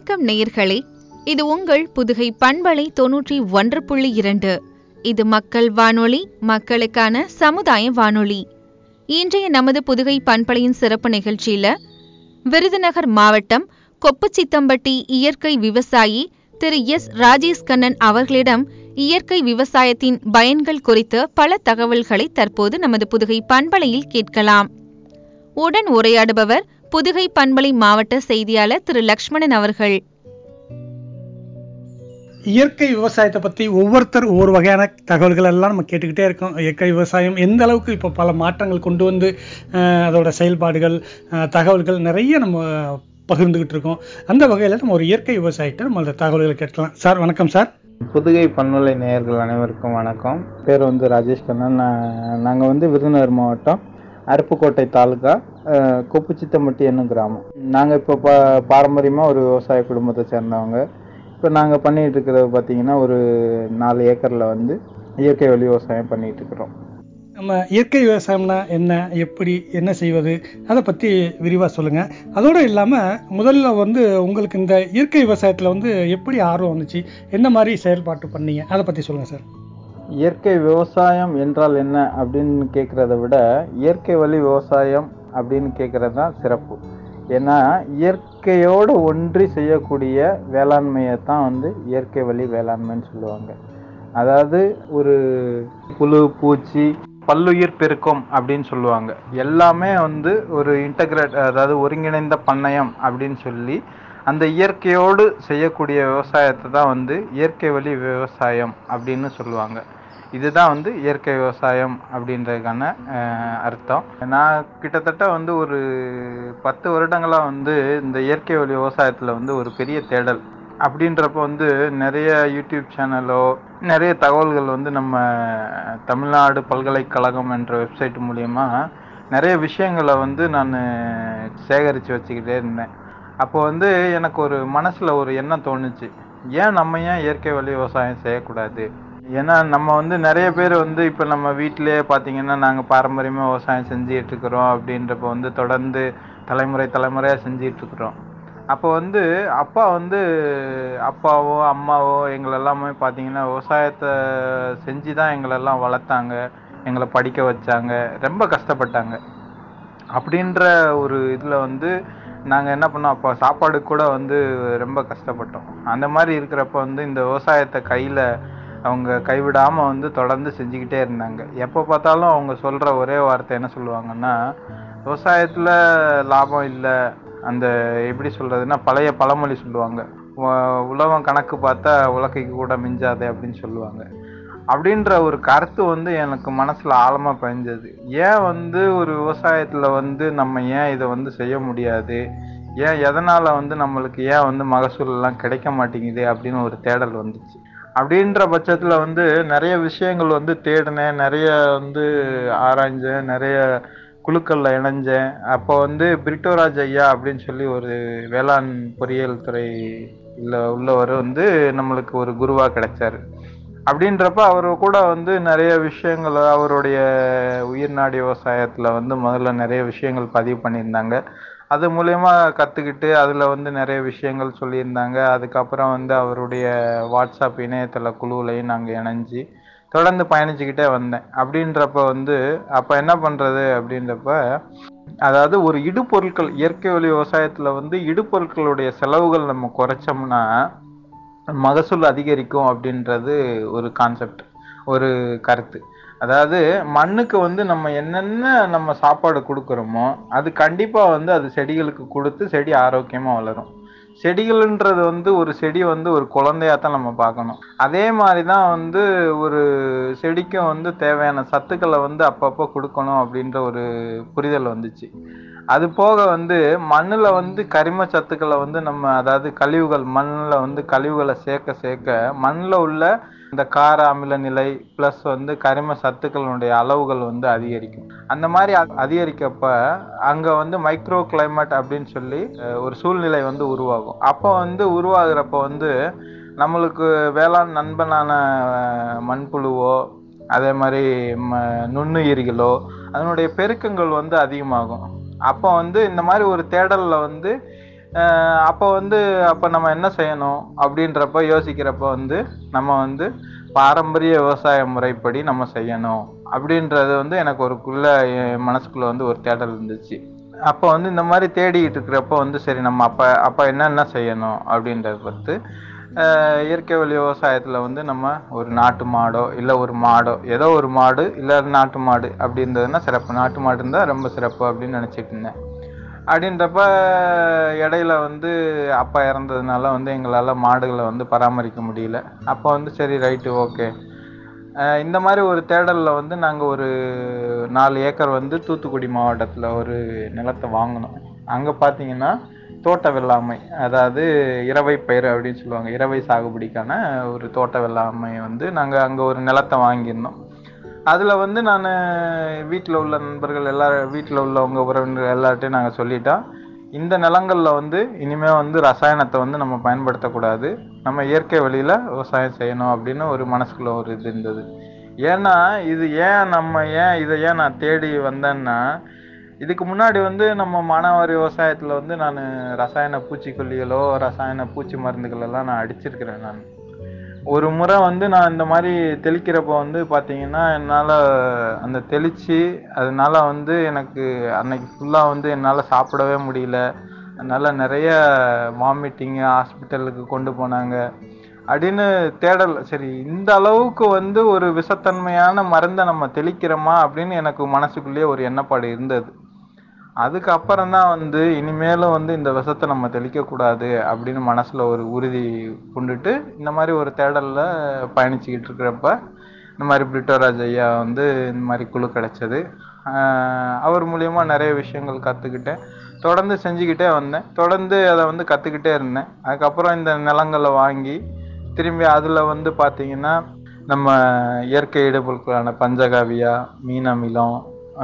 வணக்கம் நேயர்களே இது உங்கள் புதுகை பண்பலை தொன்னூற்றி ஒன்று புள்ளி இரண்டு இது மக்கள் வானொலி மக்களுக்கான சமுதாய வானொலி இன்றைய நமது புதுகை பண்பலையின் சிறப்பு நிகழ்ச்சியில விருதுநகர் மாவட்டம் கொப்புச்சித்தம்பட்டி இயற்கை விவசாயி திரு எஸ் ராஜேஷ் கண்ணன் அவர்களிடம் இயற்கை விவசாயத்தின் பயன்கள் குறித்த பல தகவல்களை தற்போது நமது புதுகை பண்பலையில் கேட்கலாம் உடன் உரையாடுபவர் புதுகை பண்பலை மாவட்ட செய்தியாளர் திரு லக்ஷ்மணன் அவர்கள் இயற்கை விவசாயத்தை பற்றி ஒவ்வொருத்தர் ஒவ்வொரு வகையான தகவல்கள் எல்லாம் நம்ம கேட்டுக்கிட்டே இருக்கோம் இயற்கை விவசாயம் எந்த அளவுக்கு இப்போ பல மாற்றங்கள் கொண்டு வந்து அஹ், அதோட செயல்பாடுகள் அஹ், தகவல்கள் நிறைய நம்ம பகிர்ந்துக்கிட்டு இருக்கோம் அந்த வகையில் நம்ம ஒரு இயற்கை விவசாயிட்ட நம்ம அந்த தகவல்களை கேட்கலாம் சார் வணக்கம் சார் புதுகை பண்பலை நேயர்கள் அனைவருக்கும் வணக்கம் பேர் வந்து ராஜேஷ் கண்ணன் நாங்கள் வந்து விருதுநகர் மாவட்டம் அருப்புக்கோட்டை தாலுகா அஹ், கொப்புச்சித்தம்பட்டி என்னும் கிராமம் நாங்கள் இப்போ பா பாரம்பரியமாக ஒரு விவசாய குடும்பத்தை சேர்ந்தவங்க இப்போ நாங்கள் பண்ணிட்டு இருக்கிறது பார்த்தீங்கன்னா ஒரு நாலு ஏக்கரில் வந்து இயற்கை வழி விவசாயம் பண்ணிட்டு இருக்கிறோம் நம்ம இயற்கை விவசாயம்னா என்ன எப்படி என்ன செய்வது அதை பற்றி விரிவாக சொல்லுங்கள் அதோடு இல்லாமல் முதல்ல வந்து உங்களுக்கு இந்த இயற்கை விவசாயத்தில் வந்து எப்படி ஆர்வம் வந்துச்சு என்ன மாதிரி செயல்பாட்டு பண்ணீங்க அதை பற்றி சொல்லுங்கள் சார் இயற்கை விவசாயம் என்றால் என்ன அப்படின்னு கேட்குறத விட இயற்கை வழி விவசாயம் அப்படின்னு கேட்குறது தான் சிறப்பு ஏன்னா இயற்கையோடு ஒன்றி செய்யக்கூடிய வேளாண்மையை தான் வந்து இயற்கை வழி வேளாண்மைன்னு சொல்லுவாங்க அதாவது ஒரு புழு பூச்சி பல்லுயிர் பெருக்கம் அப்படின்னு சொல்லுவாங்க எல்லாமே வந்து ஒரு இன்டகிரேட் அதாவது ஒருங்கிணைந்த பண்ணையம் அப்படின்னு சொல்லி அந்த இயற்கையோடு செய்யக்கூடிய விவசாயத்தை தான் வந்து இயற்கை வழி விவசாயம் அப்படின்னு சொல்லுவாங்க இதுதான் வந்து இயற்கை விவசாயம் அப்படின்றதுக்கான அஹ், அர்த்தம் நான் கிட்டத்தட்ட வந்து ஒரு பத்து வருடங்களா வந்து இந்த இயற்கை வழி விவசாயத்துல வந்து ஒரு பெரிய தேடல் அப்படின்றப்ப வந்து நிறைய யூடியூப் சேனலோ நிறைய தகவல்கள் வந்து நம்ம தமிழ்நாடு பல்கலைக்கழகம் என்ற வெப்சைட் மூலியமா நிறைய விஷயங்களை வந்து நான் சேகரித்து வச்சுக்கிட்டே இருந்தேன் அப்போ வந்து எனக்கு ஒரு மனசுல ஒரு எண்ணம் தோணுச்சு ஏன் நம்ம ஏன் இயற்கை வழி விவசாயம் செய்யக்கூடாது ஏன்னா நம்ம வந்து நிறைய பேர் வந்து இப்போ நம்ம வீட்டிலேயே பார்த்தீங்கன்னா நாங்கள் பாரம்பரியமாக விவசாயம் செஞ்சுட்டு இருக்கிறோம் அப்படின்றப்ப வந்து தொடர்ந்து தலைமுறை தலைமுறையாக செஞ்சுட்டு இருக்கிறோம் அப்போ வந்து அப்பா வந்து அப்பாவோ அம்மாவோ எங்களை எல்லாமே பார்த்தீங்கன்னா விவசாயத்தை செஞ்சு தான் எங்களெல்லாம் வளர்த்தாங்க எங்களை படிக்க வச்சாங்க ரொம்ப கஷ்டப்பட்டாங்க அப்படின்ற ஒரு இதில் வந்து நாங்கள் என்ன பண்ணோம் அப்போ சாப்பாடு கூட வந்து ரொம்ப கஷ்டப்பட்டோம் அந்த மாதிரி இருக்கிறப்ப வந்து இந்த விவசாயத்தை கையில் அவங்க கைவிடாமல் வந்து தொடர்ந்து செஞ்சுக்கிட்டே இருந்தாங்க எப்போ பார்த்தாலும் அவங்க சொல்கிற ஒரே வார்த்தை என்ன சொல்லுவாங்கன்னா விவசாயத்தில் லாபம் இல்லை அந்த எப்படி சொல்கிறதுன்னா பழைய பழமொழி சொல்லுவாங்க உ- உழவன் கணக்கு பார்த்தா உலக்கைக்கு கூட மிஞ்சாதே அப்படின்னு சொல்லுவாங்க அப்படின்ற ஒரு கருத்து வந்து எனக்கு மனசுல ஆழமா பதிஞ்சது ஏன் வந்து ஒரு விவசாயத்துல வந்து நம்ம ஏன் இதை வந்து செய்ய முடியாது ஏன் எதனால வந்து நம்மளுக்கு ஏன் வந்து மகசூல் எல்லாம் கிடைக்க மாட்டேங்குது அப்படின்னு ஒரு தேடல் வந்துச்சு அப்படின்ற பட்சத்துல வந்து நிறைய விஷயங்கள் வந்து தேடினேன் நிறைய வந்து ஆராய்ஞ்சேன் நிறைய குழுக்கள்ல இணைஞ்சேன் அப்போ வந்து பிரிட்டோராஜ் ஐயா அப்படின்னு சொல்லி ஒரு வேளாண் பொறியியல் துறை உள்ள உள்ளவர் வந்து நம்மளுக்கு ஒரு குருவா கிடைச்சாரு அப்படின்றப்ப அவர் கூட வந்து நிறைய விஷயங்கள் அவருடைய உயிர்நாடி விவசாயத்துல வந்து முதல்ல நிறைய விஷயங்கள் பதிவு பண்ணியிருந்தாங்க அது மூலயமா கத்துக்கிட்டு அதுல வந்து நிறைய விஷயங்கள் சொல்லியிருந்தாங்க அதுக்கப்புறம் வந்து அவருடைய வாட்ஸ்அப் இணையதள குழுவிலையும் நாங்க இணைஞ்சு தொடர்ந்து பயணிச்சுக்கிட்டே வந்தேன் அப்படின்றப்ப வந்து அப்ப என்ன பண்றது அப்படின்றப்ப அதாவது ஒரு இடுபொருட்கள் இயற்கை வழி விவசாயத்துல வந்து இடுபொருட்களுடைய செலவுகள் நம்ம குறைச்சோம்னா மகசூல் அதிகரிக்கும் அப்படின்றது ஒரு கான்செப்ட் ஒரு கருத்து அதாவது மண்ணுக்கு வந்து நம்ம என்னென்ன நம்ம சாப்பாடு கொடுக்குறோமோ அது கண்டிப்பா வந்து அது செடிகளுக்கு கொடுத்து செடி ஆரோக்கியமா வளரும் செடிகள்ன்றது வந்து ஒரு செடி வந்து ஒரு குழந்தையா தான் நம்ம பார்க்கணும் அதே மாதிரி தான் வந்து ஒரு செடிக்கும் வந்து தேவையான சத்துக்களை வந்து அப்பப்போ கொடுக்கணும் அப்படின்ற ஒரு புரிதல் வந்துச்சு அது போக வந்து மண்ணுல வந்து கரிம சத்துக்களை வந்து நம்ம அதாவது கழிவுகள் மண்ணுல வந்து கழிவுகளை சேர்க்க சேர்க்க மண்ணுல உள்ள இந்த கார அமில நிலை பிளஸ் வந்து கரிம சத்துக்களுடைய அளவுகள் வந்து அதிகரிக்கும் அந்த மாதிரி அ- அதிகரிக்கப்ப அங்க வந்து மைக்ரோ கிளைமேட் அப்படின்னு சொல்லி அஹ், ஒரு சூழ்நிலை வந்து உருவாகும் அப்போ வந்து உருவாகிறப்ப வந்து நம்மளுக்கு வேளாண் நண்பனான அஹ், மண்புழுவோ அதே மாதிரி ம- நுண்ணுயிரிகளோ அதனுடைய பெருக்கங்கள் வந்து அதிகமாகும் அப்போ வந்து இந்த மாதிரி ஒரு தேடல்ல வந்து அஹ் அப்போ வந்து அப்போ நம்ம என்ன செய்யணும் அப்படின்றப்ப யோசிக்கிறப்ப வந்து நம்ம வந்து பாரம்பரிய விவசாய முறைப்படி நம்ம செய்யணும் அப்படின்றது வந்து எனக்கு ஒருக்குள்ள என் மனசுக்குள்ள வந்து ஒரு தேடல் இருந்துச்சு அப்போ வந்து இந்த மாதிரி தேடிக்கிட்டு இருக்கிறப்ப வந்து சரி நம்ம அப்போ அப்போ என்னென்ன செய்யணும் அப்படின்றத பொறுத்து அஹ் இயற்கை வழி விவசாயத்தில் வந்து நம்ம ஒரு நாட்டு மாடோ இல்லை ஒரு மாடோ ஏதோ ஒரு மாடு இல்லை நாட்டு மாடு அப்படி இருந்ததுன்னா சிறப்பு நாட்டு மாடு இருந்தால் ரொம்ப சிறப்பு அப்படின்னு நினச்சிட்டு இருந்தேன் அப்படின்றப்ப இடையில வந்து அப்பா இறந்ததுனால வந்து எங்களால் மாடுகளை வந்து பராமரிக்க முடியல அப்போ வந்து சரி ரைட்டு ஓகே இந்த மாதிரி ஒரு தேடலில் வந்து நாங்கள் ஒரு நாலு ஏக்கர் வந்து தூத்துக்குடி மாவட்டத்தில் ஒரு நிலத்தை வாங்கினோம் அங்கே பார்த்தீங்கன்னா தோட்ட வெள்ளாமை அதாவது இரவை பயிர் அப்படின்னு சொல்லுவாங்க இரவை சாகுபடிக்கான ஒரு தோட்ட வெள்ளாமை வந்து நாங்கள் அங்கே ஒரு நிலத்தை வாங்கியிருந்தோம் அதில் வந்து நான் வீட்டில் உள்ள நண்பர்கள் எல்லாரும் வீட்டில் உள்ளவங்க உறவினர்கள் எல்லார்ட்டையும் நாங்கள் சொல்லிட்டோம் இந்த நிலங்களில் வந்து இனிமேல் வந்து ரசாயனத்தை வந்து நம்ம பயன்படுத்தக்கூடாது நம்ம இயற்கை வழியில் விவசாயம் செய்யணும் அப்படின்னு ஒரு மனசுக்குள்ள ஒரு இது இருந்தது ஏன்னா இது ஏன் நம்ம ஏன் இதை ஏன் நான் தேடி வந்தேன்னா இதுக்கு முன்னாடி வந்து நம்ம மானாவாரி விவசாயத்தில் வந்து நான் ரசாயன பூச்சிக்கொல்லிகளோ ரசாயன பூச்சி மருந்துகள் எல்லாம் நான் அடிச்சிருக்கிறேன் நான் ஒரு முறை வந்து நான் இந்த மாதிரி தெளிக்கிறப்ப வந்து பார்த்தீங்கன்னா என்னால் அந்த தெளித்து அதனால வந்து எனக்கு அன்னைக்கு ஃபுல்லாக வந்து என்னால் சாப்பிடவே முடியல அதனால நிறைய வாமிட்டிங்கு ஹாஸ்பிட்டலுக்கு கொண்டு போனாங்க அப்படின்னு தேடல் சரி இந்த அளவுக்கு வந்து ஒரு விஷத்தன்மையான மருந்தை நம்ம தெளிக்கிறோமா அப்படின்னு எனக்கு மனசுக்குள்ளேயே ஒரு எண்ணப்பாடு இருந்தது அதுக்கப்புறம் தான் வந்து இனிமேலும் வந்து இந்த விஷத்தை நம்ம தெளிக்கக்கூடாது அப்படின்னு மனசில் ஒரு உறுதி கொண்டுட்டு இந்த மாதிரி ஒரு தேடலில் பயணிச்சுக்கிட்டு இருக்கிறப்ப இந்த மாதிரி பிரிட்டோராஜ் ஐயா வந்து இந்த மாதிரி குழு கிடைச்சது அவர் மூலியமாக நிறைய விஷயங்கள் கற்றுக்கிட்டேன் தொடர்ந்து செஞ்சுக்கிட்டே வந்தேன் தொடர்ந்து அதை வந்து கற்றுக்கிட்டே இருந்தேன் அதுக்கப்புறம் இந்த நிலங்களை வாங்கி திரும்பி அதில் வந்து பார்த்தீங்கன்னா நம்ம இயற்கை இடுபொருட்களான பஞ்சகாவியா மீன் அமிலம்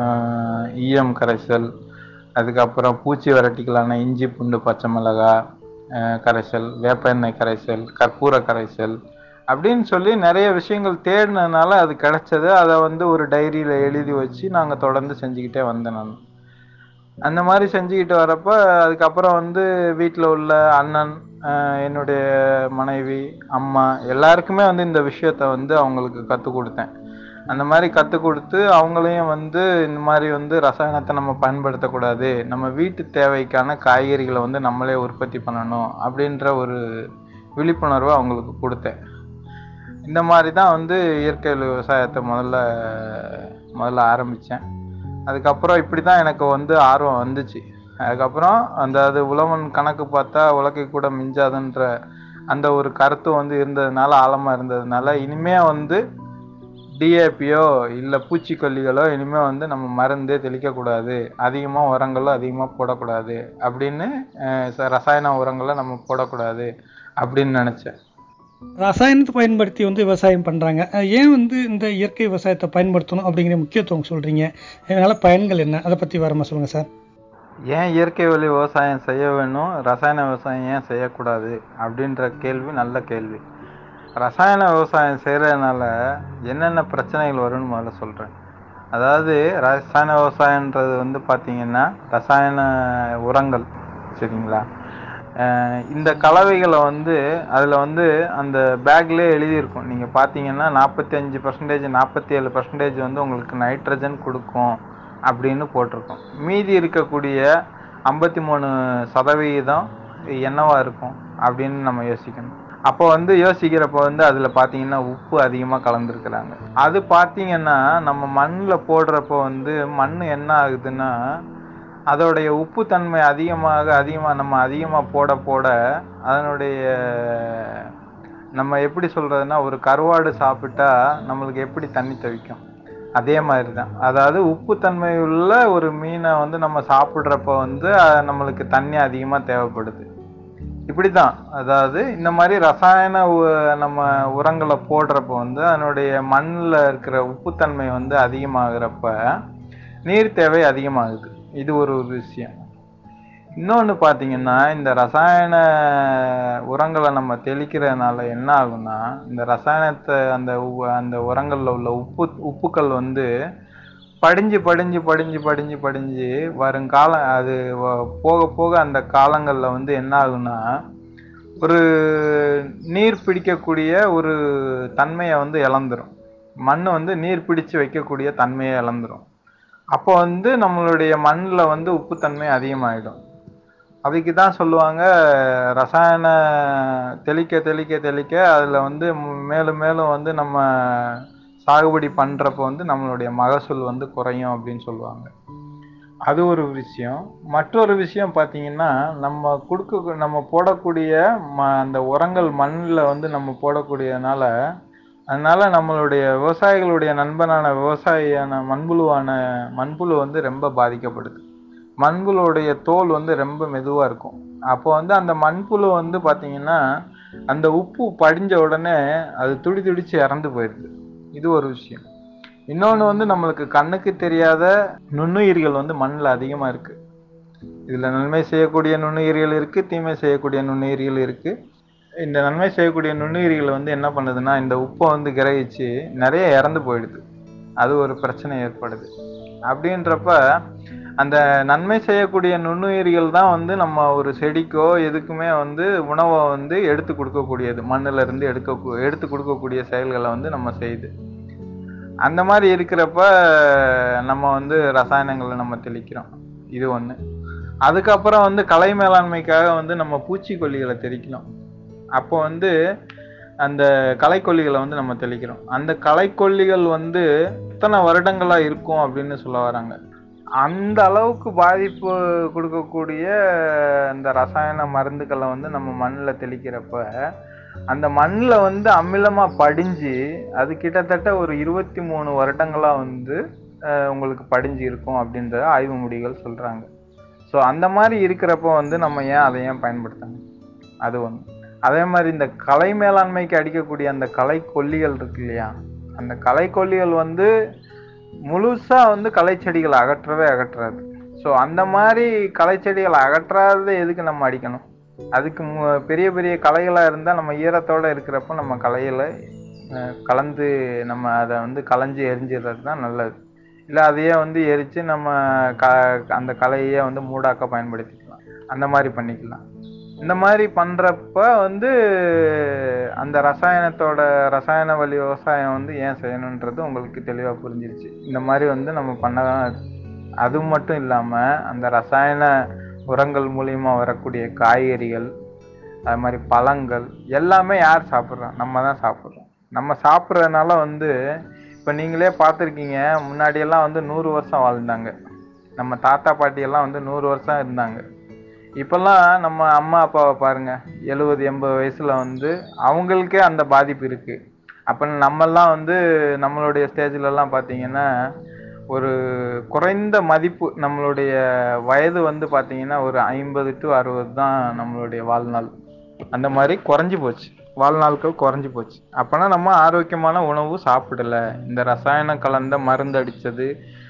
ஈயம் கரைசல் அதுக்கப்புறம் பூச்சி வெரைட்டிகளான இஞ்சி பூண்டு பச்சை மிளகாய் கரைசல் வேப்ப எண்ணெய் கரைசல் கற்பூர கரைசல் அப்படின்னு சொல்லி நிறைய விஷயங்கள் தேடினதுனால அது கிடைச்சது அதை வந்து ஒரு டைரியில் எழுதி வச்சு நாங்கள் தொடர்ந்து செஞ்சுக்கிட்டே வந்தேன் நான் அந்த மாதிரி செஞ்சுக்கிட்டு வரப்ப அதுக்கப்புறம் வந்து வீட்டில் உள்ள அண்ணன் என்னுடைய மனைவி அம்மா எல்லாருக்குமே வந்து இந்த விஷயத்த வந்து அவங்களுக்கு கற்றுக் கொடுத்தேன் அந்த மாதிரி கற்றுக் கொடுத்து அவங்களையும் வந்து இந்த மாதிரி வந்து ரசாயனத்தை நம்ம பயன்படுத்தக்கூடாது நம்ம வீட்டு தேவைக்கான காய்கறிகளை வந்து நம்மளே உற்பத்தி பண்ணணும் அப்படின்ற ஒரு விழிப்புணர்வை அவங்களுக்கு கொடுத்தேன் இந்த மாதிரி தான் வந்து இயற்கை விவசாயத்தை முதல்ல முதல்ல ஆரம்பித்தேன் அதுக்கப்புறம் இப்படி தான் எனக்கு வந்து ஆர்வம் வந்துச்சு அதுக்கப்புறம் அந்த அது உழவன் கணக்கு பார்த்தா உலகை கூட மிஞ்சாதுன்ற அந்த ஒரு கருத்து வந்து இருந்ததுனால ஆழமாக இருந்ததுனால இனிமே வந்து டிஏபியோ இல்லை பூச்சிக்கொல்லிகளோ இனிமேல் வந்து நம்ம மருந்தே தெளிக்கக்கூடாது அதிகமாக உரங்களோ அதிகமாக போடக்கூடாது அப்படின்னு ரசாயன உரங்களை நம்ம போடக்கூடாது அப்படின்னு நினச்சேன் ரசாயனத்தை பயன்படுத்தி வந்து விவசாயம் பண்ணுறாங்க ஏன் வந்து இந்த இயற்கை விவசாயத்தை பயன்படுத்தணும் அப்படிங்கிற முக்கியத்துவம் சொல்கிறீங்க இதனால் பயன்கள் என்ன அதை பற்றி வரமா சொல்லுங்கள் சார் ஏன் இயற்கை வழி விவசாயம் செய்ய வேணும் ரசாயன விவசாயம் ஏன் செய்யக்கூடாது அப்படின்ற கேள்வி நல்ல கேள்வி ரசாயன விவசாயம் செய்கிறதுனால என்னென்ன பிரச்சனைகள் வரும்னு முதல்ல சொல்கிறேன் அதாவது ரசாயன விவசாயன்றது வந்து பார்த்திங்கன்னா ரசாயன உரங்கள் சரிங்களா இந்த கலவைகளை வந்து அதில் வந்து அந்த பேக்லேயே எழுதியிருக்கும் நீங்கள் பார்த்தீங்கன்னா நாற்பத்தி அஞ்சு பர்சன்டேஜ் நாற்பத்தி ஏழு பர்சன்டேஜ் வந்து உங்களுக்கு நைட்ரஜன் கொடுக்கும் அப்படின்னு போட்டிருக்கோம் மீதி இருக்கக்கூடிய ஐம்பத்தி மூணு சதவிகிதம் என்னவா இருக்கும் அப்படின்னு நம்ம யோசிக்கணும் அப்போ வந்து யோசிக்கிறப்ப வந்து அதில் பார்த்தீங்கன்னா உப்பு அதிகமாக கலந்துருக்குறாங்க அது பார்த்தீங்கன்னா நம்ம மண்ணில் போடுறப்போ வந்து மண் என்ன ஆகுதுன்னா அதோடைய உப்புத்தன்மை அதிகமாக அதிகமாக நம்ம அதிகமாக போட போட அதனுடைய நம்ம எப்படி சொல்கிறதுனா ஒரு கருவாடு சாப்பிட்டா நம்மளுக்கு எப்படி தண்ணி தவிக்கும் அதே மாதிரி தான் அதாவது உப்புத்தன்மை உள்ள ஒரு மீனை வந்து நம்ம சாப்பிட்றப்ப வந்து நம்மளுக்கு தண்ணி அதிகமாக தேவைப்படுது இப்படி தான் அதாவது இந்த மாதிரி ரசாயன நம்ம உரங்களை போடுறப்ப வந்து அதனுடைய மண்ணில் இருக்கிற உப்புத்தன்மை வந்து அதிகமாகிறப்ப நீர் தேவை அதிகமாகுது இது ஒரு ஒரு விஷயம் இன்னொன்று பார்த்தீங்கன்னா இந்த ரசாயன உரங்களை நம்ம தெளிக்கிறதுனால என்ன ஆகும்னா இந்த ரசாயனத்தை அந்த அந்த உரங்களில் உள்ள உப்பு உப்புக்கள் வந்து படிஞ்சு படிஞ்சு படிஞ்சு படிஞ்சு படிஞ்சு வருங்காலம் அது வ- போக போக அந்த காலங்கள்ல வந்து என்ன ஆகும்னா ஒரு நீர் பிடிக்கக்கூடிய ஒரு தன்மையை வந்து இழந்துரும் மண் வந்து நீர் பிடிச்சு வைக்கக்கூடிய தன்மையை இழந்துரும் அப்போ வந்து நம்மளுடைய மண்ணில் வந்து உப்புத்தன்மை அதிகமாயிடும் அதுக்கு தான் சொல்லுவாங்க ரசாயன தெளிக்க தெளிக்க தெளிக்க அதில் வந்து ம் மேலும் மேலும் வந்து நம்ம சாகுபடி பண்ணுறப்போ வந்து நம்மளுடைய மகசூல் வந்து குறையும் அப்படின்னு சொல்லுவாங்க அது ஒரு விஷயம் மற்றொரு விஷயம் பார்த்தீங்கன்னா நம்ம கொடுக்க நம்ம போடக்கூடிய ம அந்த உரங்கள் மண்ணில் வந்து நம்ம போடக்கூடியதுனால அதனால நம்மளுடைய விவசாயிகளுடைய நண்பனான விவசாயியான மண்புழுவான மண்புழு வந்து ரொம்ப பாதிக்கப்படுது மண்புழுவுடைய தோல் வந்து ரொம்ப மெதுவாக இருக்கும் அப்போ வந்து அந்த மண்புழு வந்து பார்த்தீங்கன்னா அந்த உப்பு படிஞ்ச உடனே அது துடி துடிச்சு இறந்து போயிடுது இது ஒரு விஷயம் இன்னொன்று வந்து நம்மளுக்கு கண்ணுக்கு தெரியாத நுண்ணுயிர்கள் வந்து மண்ணில் அதிகமாக இருக்கு இதில் நன்மை செய்யக்கூடிய நுண்ணுயிர்கள் இருக்கு தீமை செய்யக்கூடிய நுண்ணுயிர்கள் இருக்கு இந்த நன்மை செய்யக்கூடிய நுண்ணுயிர்கள் வந்து என்ன பண்ணுதுன்னா இந்த உப்பை வந்து கிரகிச்சு நிறைய இறந்து போயிடுது அது ஒரு பிரச்சனை ஏற்படுது அப்படின்றப்ப அந்த நன்மை செய்யக்கூடிய நுண்ணுயிர்கள் தான் வந்து நம்ம ஒரு செடிக்கோ எதுக்குமே வந்து உணவை வந்து எடுத்து கொடுக்கக்கூடியது மண்ணுல இருந்து எடுக்க எடுத்து கொடுக்கக்கூடிய செயல்களை வந்து நம்ம செய்யுது அந்த மாதிரி இருக்கிறப்ப நம்ம வந்து ரசாயனங்களை நம்ம தெளிக்கிறோம் இது ஒண்ணு அதுக்கப்புறம் வந்து கலை மேலாண்மைக்காக வந்து நம்ம பூச்சிக்கொல்லிகளை தெளிக்கணும் அப்போ வந்து அந்த களைக்கொல்லிகளை வந்து நம்ம தெளிக்கிறோம் அந்த களைக்கொல்லிகள் வந்து எத்தனை வருடங்களா இருக்கும் அப்படின்னு சொல்ல வராங்க அந்த அளவுக்கு பாதிப்பு கொடுக்கக்கூடிய இந்த ரசாயன மருந்துகளை வந்து நம்ம மண்ணில் தெளிக்கிறப்ப அந்த மண்ணில் வந்து அமிலமா படிஞ்சு அது கிட்டத்தட்ட ஒரு இருபத்தி மூணு வருடங்களா வந்து அஹ், உங்களுக்கு படிஞ்சு இருக்கும் அப்படின்ற ஆய்வு முடிவுகள் சொல்றாங்க ஸோ அந்த மாதிரி இருக்கிறப்ப வந்து நம்ம ஏன் அதை ஏன் பயன்படுத்தணும் அது ஒன்று அதே மாதிரி இந்த கலை மேலாண்மைக்கு அடிக்கக்கூடிய அந்த கலை கொல்லிகள் இருக்கு இல்லையா அந்த கலை கொல்லிகள் வந்து முழுசா வந்து களைச்செடிகளை அகற்றவே அகற்றாது ஸோ அந்த மாதிரி களைச்செடிகளை அகற்றாததை எதுக்கு நம்ம அடிக்கணும் அதுக்கு மு- பெரிய பெரிய களைகளா இருந்தா நம்ம ஈரத்தோட இருக்கிறப்ப நம்ம களைகளை அஹ், கலந்து நம்ம அதை வந்து களைஞ்சு எரிஞ்சிடுறது தான் நல்லது இல்லை அதையே வந்து எரிச்சு நம்ம க அந்த களையே வந்து மூடாக்க பயன்படுத்திக்கலாம் அந்த மாதிரி பண்ணிக்கலாம் இந்த மாதிரி பண்றப்ப வந்து அந்த ரசாயனத்தோட ரசாயன வழி விவசாயம் வந்து ஏன் செய்யணுன்றது உங்களுக்கு தெளிவா புரிஞ்சிருச்சு இந்த மாதிரி வந்து நம்ம பண்ணதான் அது மட்டும் இல்லாம அந்த ரசாயன உரங்கள் மூலியமா வரக்கூடிய காய்கறிகள் அது மாதிரி பழங்கள் எல்லாமே யார் சாப்பிட்றா நம்ம தான் சாப்பிட்றோம் நம்ம சாப்பிட்றதுனால வந்து இப்போ நீங்களே பார்த்துருக்கீங்க முன்னாடியெல்லாம் வந்து நூறு வருஷம் வாழ்ந்தாங்க நம்ம தாத்தா பாட்டி எல்லாம் வந்து நூறு வருஷம் இருந்தாங்க இப்பெல்லாம் நம்ம அம்மா அப்பாவை பாருங்க எழுபது எண்பது வயசுல வந்து அவங்களுக்கே அந்த பாதிப்பு இருக்கு அப்ப நம்மெல்லாம் வந்து நம்மளுடைய ஸ்டேஜ்ல எல்லாம் பாத்தீங்கன்னா ஒரு குறைந்த மதிப்பு நம்மளுடைய வயது வந்து பாத்தீங்கன்னா ஒரு ஐம்பது டு அறுபது தான் நம்மளுடைய வாழ்நாள் அந்த மாதிரி குறைஞ்சு போச்சு வாழ்நாட்கள் குறைஞ்சு போச்சு அப்பனா நம்ம ஆரோக்கியமான உணவு சாப்பிடல இந்த ரசாயனம் கலந்த மருந்து அடிச்சது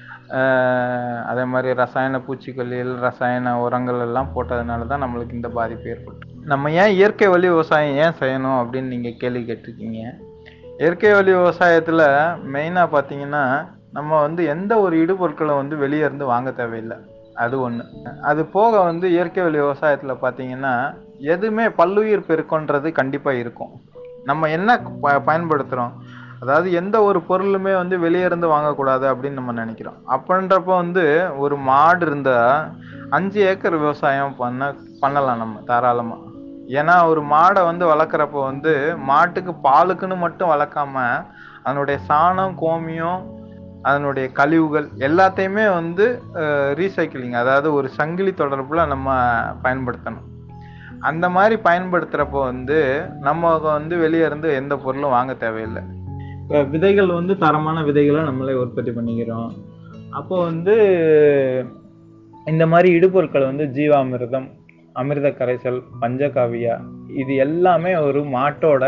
ஆஹ் அதே மாதிரி ரசாயன பூச்சிக்கொல்லிகள் ரசாயன உரங்கள் எல்லாம் போட்டதுனால தான் நம்மளுக்கு இந்த பாதிப்பு ஏற்பட்டு நம்ம ஏன் இயற்கை வழி விவசாயம் ஏன் செய்யணும் அப்படின்னு நீங்க கேள்வி கேட்டிருக்கீங்க இயற்கை வழி விவசாயத்துல மெயினா பாத்தீங்கன்னா நம்ம வந்து எந்த ஒரு இடுபொருட்களை வந்து வெளியே இருந்து வாங்க தேவையில்லை அது ஒண்ணு அது போக வந்து இயற்கை வழி விவசாயத்துல பாத்தீங்கன்னா எதுவுமே பல்லுயிர் பெருக்கன்றது கண்டிப்பா இருக்கும் நம்ம என்ன ப- பயன்படுத்துறோம் அதாவது எந்த ஒரு பொருளுமே வந்து வெளியே இருந்து வாங்கக்கூடாது அப்படின்னு நம்ம நினைக்கிறோம் அப்படின்றப்போ வந்து ஒரு மாடு இருந்தா அஞ்சு ஏக்கர் விவசாயம் பண்ண பண்ணலாம் நம்ம தாராளமா ஏன்னா ஒரு மாடை வந்து வளர்க்குறப்போ வந்து மாட்டுக்கு பாலுக்குன்னு மட்டும் வளர்க்காம அதனுடைய சாணம் கோமியம் அதனுடைய கழிவுகள் எல்லாத்தையுமே வந்து ரீசைக்கிளிங் அதாவது ஒரு சங்கிலி தொடர்புல நம்ம பயன்படுத்தணும் அந்த மாதிரி பயன்படுத்துறப்போ வந்து நம்ம வந்து வெளியே இருந்து எந்த பொருளும் வாங்க தேவையில்லை இப்போ விதைகள் வந்து தரமான விதைகளை நம்மளே உற்பத்தி பண்ணிக்கிறோம் அப்போ வந்து இந்த மாதிரி இடுபொருட்கள் வந்து ஜீவாமிர்தம் அமிர்த கரைசல் பஞ்சகாவியா இது எல்லாமே ஒரு மாட்டோட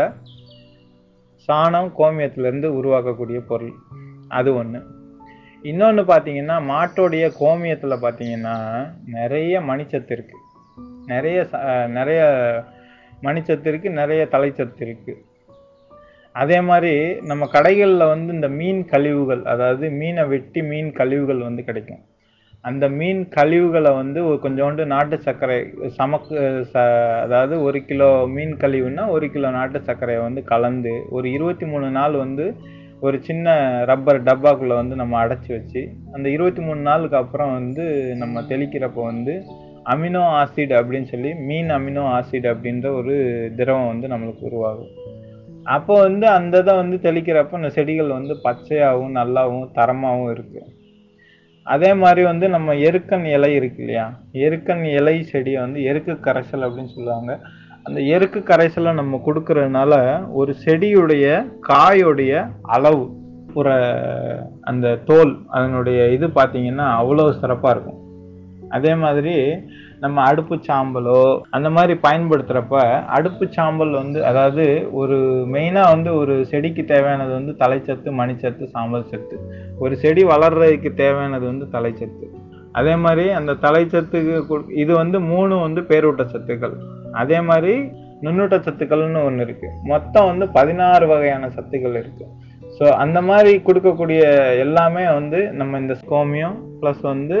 சாணம் கோமியத்துல இருந்து உருவாக்கக்கூடிய பொருள் அது ஒண்ணு இன்னொன்னு பாத்தீங்கன்னா மாட்டோடைய கோமியத்துல பாத்தீங்கன்னா நிறைய மணிச்சத்து இருக்கு நிறைய ச- அஹ் நிறைய மணிச்சத்து இருக்கு நிறைய தலைச்சத்து இருக்கு அதே மாதிரி நம்ம கடைகளில் வந்து இந்த மீன் கழிவுகள் அதாவது மீனை வெட்டி மீன் கழிவுகள் வந்து கிடைக்கும் அந்த மீன் கழிவுகளை வந்து ஒரு கொஞ்சோண்டு நாட்டு சர்க்கரை சமக்கு ச அதாவது ஒரு கிலோ மீன் கழிவுன்னா ஒரு கிலோ நாட்டு சர்க்கரையை வந்து கலந்து ஒரு இருபத்தி மூணு நாள் வந்து ஒரு சின்ன ரப்பர் டப்பாக்குள்ள வந்து நம்ம அடைச்சி வச்சு அந்த இருபத்தி மூணு நாளுக்கு அப்புறம் வந்து நம்ம தெளிக்கிறப்போ வந்து அமினோ ஆசிட் அப்படின்னு சொல்லி மீன் அமினோ ஆசிட் அப்படின்ற ஒரு திரவம் வந்து நம்மளுக்கு உருவாகும் அப்போ வந்து அந்த இதை வந்து தெளிக்கிறப்ப இந்த செடிகள் வந்து பச்சையாகவும் நல்லாவும் தரமாகவும் இருக்கு அதே மாதிரி வந்து நம்ம எருக்கன் இலை இருக்கு இல்லையா எருக்கன் இலை செடியை வந்து எருக்கு கரைசல் அப்படின்னு சொல்லுவாங்க அந்த எருக்கு கரைசலை நம்ம கொடுக்கறதுனால ஒரு செடியுடைய காயோடைய அளவு ஒரு அந்த தோல் அதனுடைய இது பார்த்தீங்கன்னா அவ்வளோ சிறப்பாக இருக்கும் அதே மாதிரி நம்ம அடுப்பு சாம்பலோ அந்த மாதிரி பயன்படுத்துறப்ப அடுப்பு சாம்பல் வந்து அதாவது ஒரு மெயினா வந்து ஒரு செடிக்கு தேவையானது வந்து தலைச்சத்து மணிச்சத்து சாம்பல் சத்து ஒரு செடி வளர்றதுக்கு தேவையானது வந்து தலைச்சத்து அதே மாதிரி அந்த தலைச்சத்துக்கு கு- இது வந்து மூணு வந்து பேரூட்ட சத்துக்கள் அதே மாதிரி நுண்ணூட்ட சத்துக்கள்னு ஒன்று இருக்கு மொத்தம் வந்து பதினாறு வகையான சத்துக்கள் இருக்கு ஸோ அந்த மாதிரி கொடுக்கக்கூடிய எல்லாமே வந்து நம்ம இந்த ஸ்கோமியம் ப்ளஸ் வந்து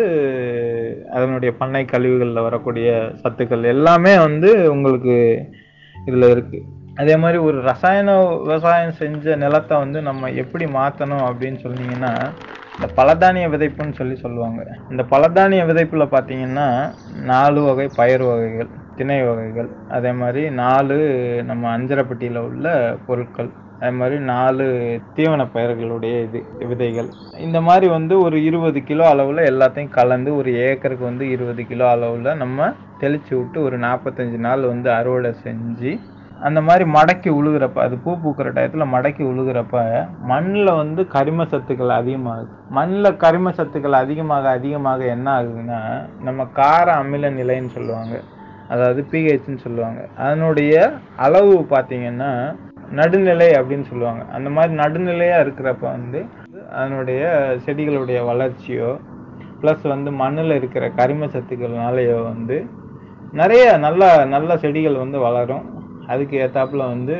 அதனுடைய பண்ணை கழிவுகளில் வரக்கூடிய சத்துக்கள் எல்லாமே வந்து உங்களுக்கு இதில் இருக்கு அதே மாதிரி ஒரு ரசாயன விவசாயம் செஞ்ச நிலத்தை வந்து நம்ம எப்படி மாற்றணும் அப்படின்னு சொன்னீங்கன்னா இந்த பலதானிய விதைப்புன்னு சொல்லி சொல்லுவாங்க இந்த பலதானிய விதைப்புல பார்த்தீங்கன்னா நாலு வகை பயிர் வகைகள் திணை வகைகள் அதே மாதிரி நாலு நம்ம அஞ்சரைப்பட்டியில் உள்ள பொருட்கள் அதே மாதிரி நாலு தீவன பயிர்களுடைய இது விதைகள் இந்த மாதிரி வந்து ஒரு இருபது கிலோ அளவில் எல்லாத்தையும் கலந்து ஒரு ஏக்கருக்கு வந்து இருபது கிலோ அளவில் நம்ம தெளிச்சு விட்டு ஒரு நாற்பத்தஞ்சு நாள் வந்து அறுவடை செஞ்சு அந்த மாதிரி மடக்கி உழுகுறப்ப அது பூ பூக்கிற டயத்தில் மடக்கி உழுகுறப்ப மண்ணில் வந்து கரிம சத்துக்கள் அதிகமாகுது மண்ணில் கரிம சத்துக்கள் அதிகமாக அதிகமாக என்ன ஆகுதுன்னா நம்ம கார அமில நிலைன்னு சொல்லுவாங்க அதாவது பிஹெச்னு சொல்லுவாங்க அதனுடைய அளவு பார்த்தீங்கன்னா நடுநிலை அப்படின்னு சொல்லுவாங்க அந்த மாதிரி நடுநிலையா இருக்கிறப்ப வந்து அதனுடைய செடிகளுடைய வளர்ச்சியோ ப்ளஸ் வந்து மண்ணில் இருக்கிற கரிம சத்துக்கள்னாலேயோ வந்து நிறைய நல்ல நல்ல செடிகள் வந்து வளரும் அதுக்கு ஏத்தாப்புல வந்து